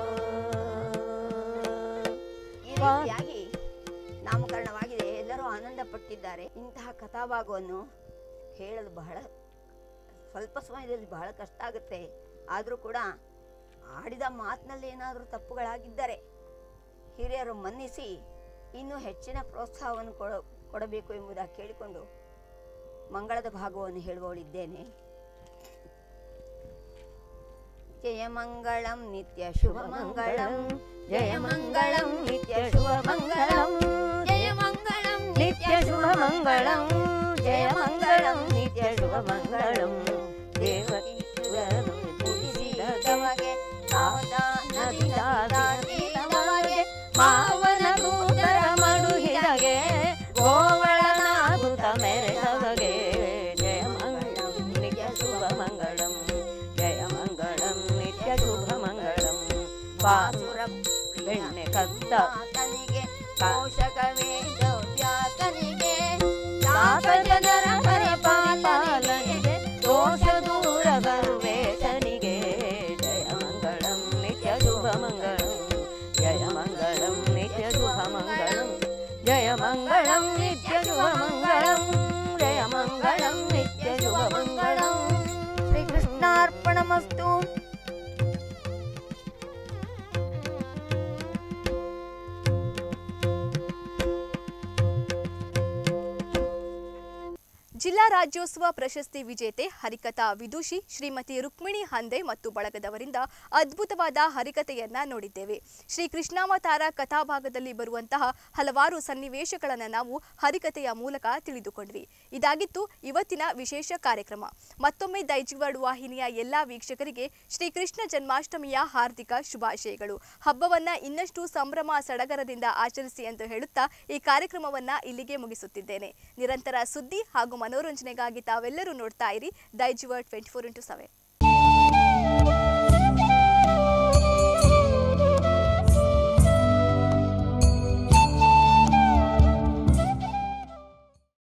ಈ ರೀತಿಯಾಗಿ ನಾಮಕರಣವಾಗಿದೆ ಎಲ್ಲರೂ ಆನಂದ ಪಟ್ಟಿದ್ದಾರೆ ಇಂತಹ ಕಥಾಭಾಗವನ್ನು ಹೇಳಲು ಬಹಳ ಸ್ವಲ್ಪ ಸಮಯದಲ್ಲಿ ಬಹಳ ಕಷ್ಟ ಆಗುತ್ತೆ ಆದರೂ ಕೂಡ ಆಡಿದ ಮಾತಿನಲ್ಲಿ ಏನಾದರೂ ತಪ್ಪುಗಳಾಗಿದ್ದರೆ ಹಿರಿಯರು ಮನ್ನಿಸಿ ಇನ್ನೂ ಹೆಚ್ಚಿನ ಪ್ರೋತ್ಸಾಹವನ್ನು ಕೊಡ ಕೊಡಬೇಕು ಎಂಬುದಾಗಿ ಕೇಳಿಕೊಂಡು ಮಂಗಳದ ಭಾಗವನ್ನು ಹೇಳುವವಳಿದ್ದೇನೆ ಜಯ ಮಂಗಳಂ ನಿತ್ಯ ಶುಭ ಮಂಗಳಂ ಜಯ ಮಂಗಳಂ ನಿತ್ಯ ಶುಭ ಮಂಗಳಂ ಜಯ ಮಂಗಳಂ ನಿತ್ಯ ಶುಭ ಮಂಗಳಂ ಜಯ ಮಂಗಳಂ ನಿತ್ಯ ಶುಭ ಮಂಗಳಂ ದೇವಕಿ ಸುರನು ತಿಳಿಸಿದವಗೆ ಸಾವಧಾನದಿ ದಾಟಿದವಗೆ ಮಾವನ ಕೂದರ ಮಡುಹಿದಗೆ ಗೋವಳನಾಗುತ್ತ ಮೆರೆದವಗೆ ಜಯ ಮಂಗಳಂ ನಿತ್ಯ ಶುಭ ಮಂಗಳಂ ಜಯ ಮಂಗಳಂ ನಿತ್ಯ ಶುಭ ಮಂಗಳಂ ಬಾಸುರ ಬೆಣ್ಣೆ ಕದ್ದ ಆತನಿಗೆ ಪೋಷಕ ವೇದ ವ್ಯಾಸನಿಗೆ ದಾಸ ಜನರ ಪರಿಪಾಲನೆಗೆ ದೋಷ ದೂರ ಸರ್ವೇಶನಿಗೆ ಜಯ ಮಂಗಳಂ ನಿತ್ಯ ಶುಭ ಮಂಗಳಂ ಜಯ ಮಂಗಳಂ ನಿತ್ಯ ಶುಭ ಮಂಗಳಂ ಜಯ ಮಂಗಳಂ ನಿತ್ಯ ಶುಭ ಮಂಗಳಂ ಜಯ ಮಂಗಳಂ ನಿತ್ಯ ಶುಭ ಮಂಗಳಂ ಶ್ರೀಕೃಷ್ಣಾರ್ಪಣಮಸ್ತು ಜಿಲ್ಲಾ ರಾಜ್ಯೋತ್ಸವ ಪ್ರಶಸ್ತಿ ವಿಜೇತೆ ಹರಿಕಥಾ ವಿದುಷಿ ಶ್ರೀಮತಿ ರುಕ್ಮಿಣಿ ಹಂದೆ ಮತ್ತು ಬಳಗದವರಿಂದ ಅದ್ಭುತವಾದ ಹರಿಕಥೆಯನ್ನ ನೋಡಿದ್ದೇವೆ ಶ್ರೀ ಕೃಷ್ಣಾವತಾರ ಕಥಾಭಾಗದಲ್ಲಿ ಬರುವಂತಹ ಹಲವಾರು ಸನ್ನಿವೇಶಗಳನ್ನು ನಾವು ಹರಿಕಥೆಯ ಮೂಲಕ ತಿಳಿದುಕೊಂಡ್ವಿ ಇದಾಗಿತ್ತು ಇವತ್ತಿನ ವಿಶೇಷ ಕಾರ್ಯಕ್ರಮ ಮತ್ತೊಮ್ಮೆ ದೈಜಿವರ್ಡ್ ವಾಹಿನಿಯ ಎಲ್ಲಾ ವೀಕ್ಷಕರಿಗೆ ಶ್ರೀ ಕೃಷ್ಣ ಜನ್ಮಾಷ್ಟಮಿಯ ಹಾರ್ದಿಕ ಶುಭಾಶಯಗಳು ಹಬ್ಬವನ್ನ ಇನ್ನಷ್ಟು ಸಂಭ್ರಮ ಸಡಗರದಿಂದ ಆಚರಿಸಿ ಎಂದು ಹೇಳುತ್ತಾ ಈ ಕಾರ್ಯಕ್ರಮವನ್ನ ಇಲ್ಲಿಗೆ ಮುಗಿಸುತ್ತಿದ್ದೇನೆ ನಿರಂತರ ಸುದ್ದಿ ಹಾಗೂ ಮನೋರಂಜನೆಗಾಗಿ ತಾವೆಲ್ಲರೂ ನೋಡ್ತಾ ಇರಿ ದೈಜಿವರ್ಡ್ ಟ್ವೆಂಟಿ ಫೋರ್ ಇಂಟು ಸೆವೆನ್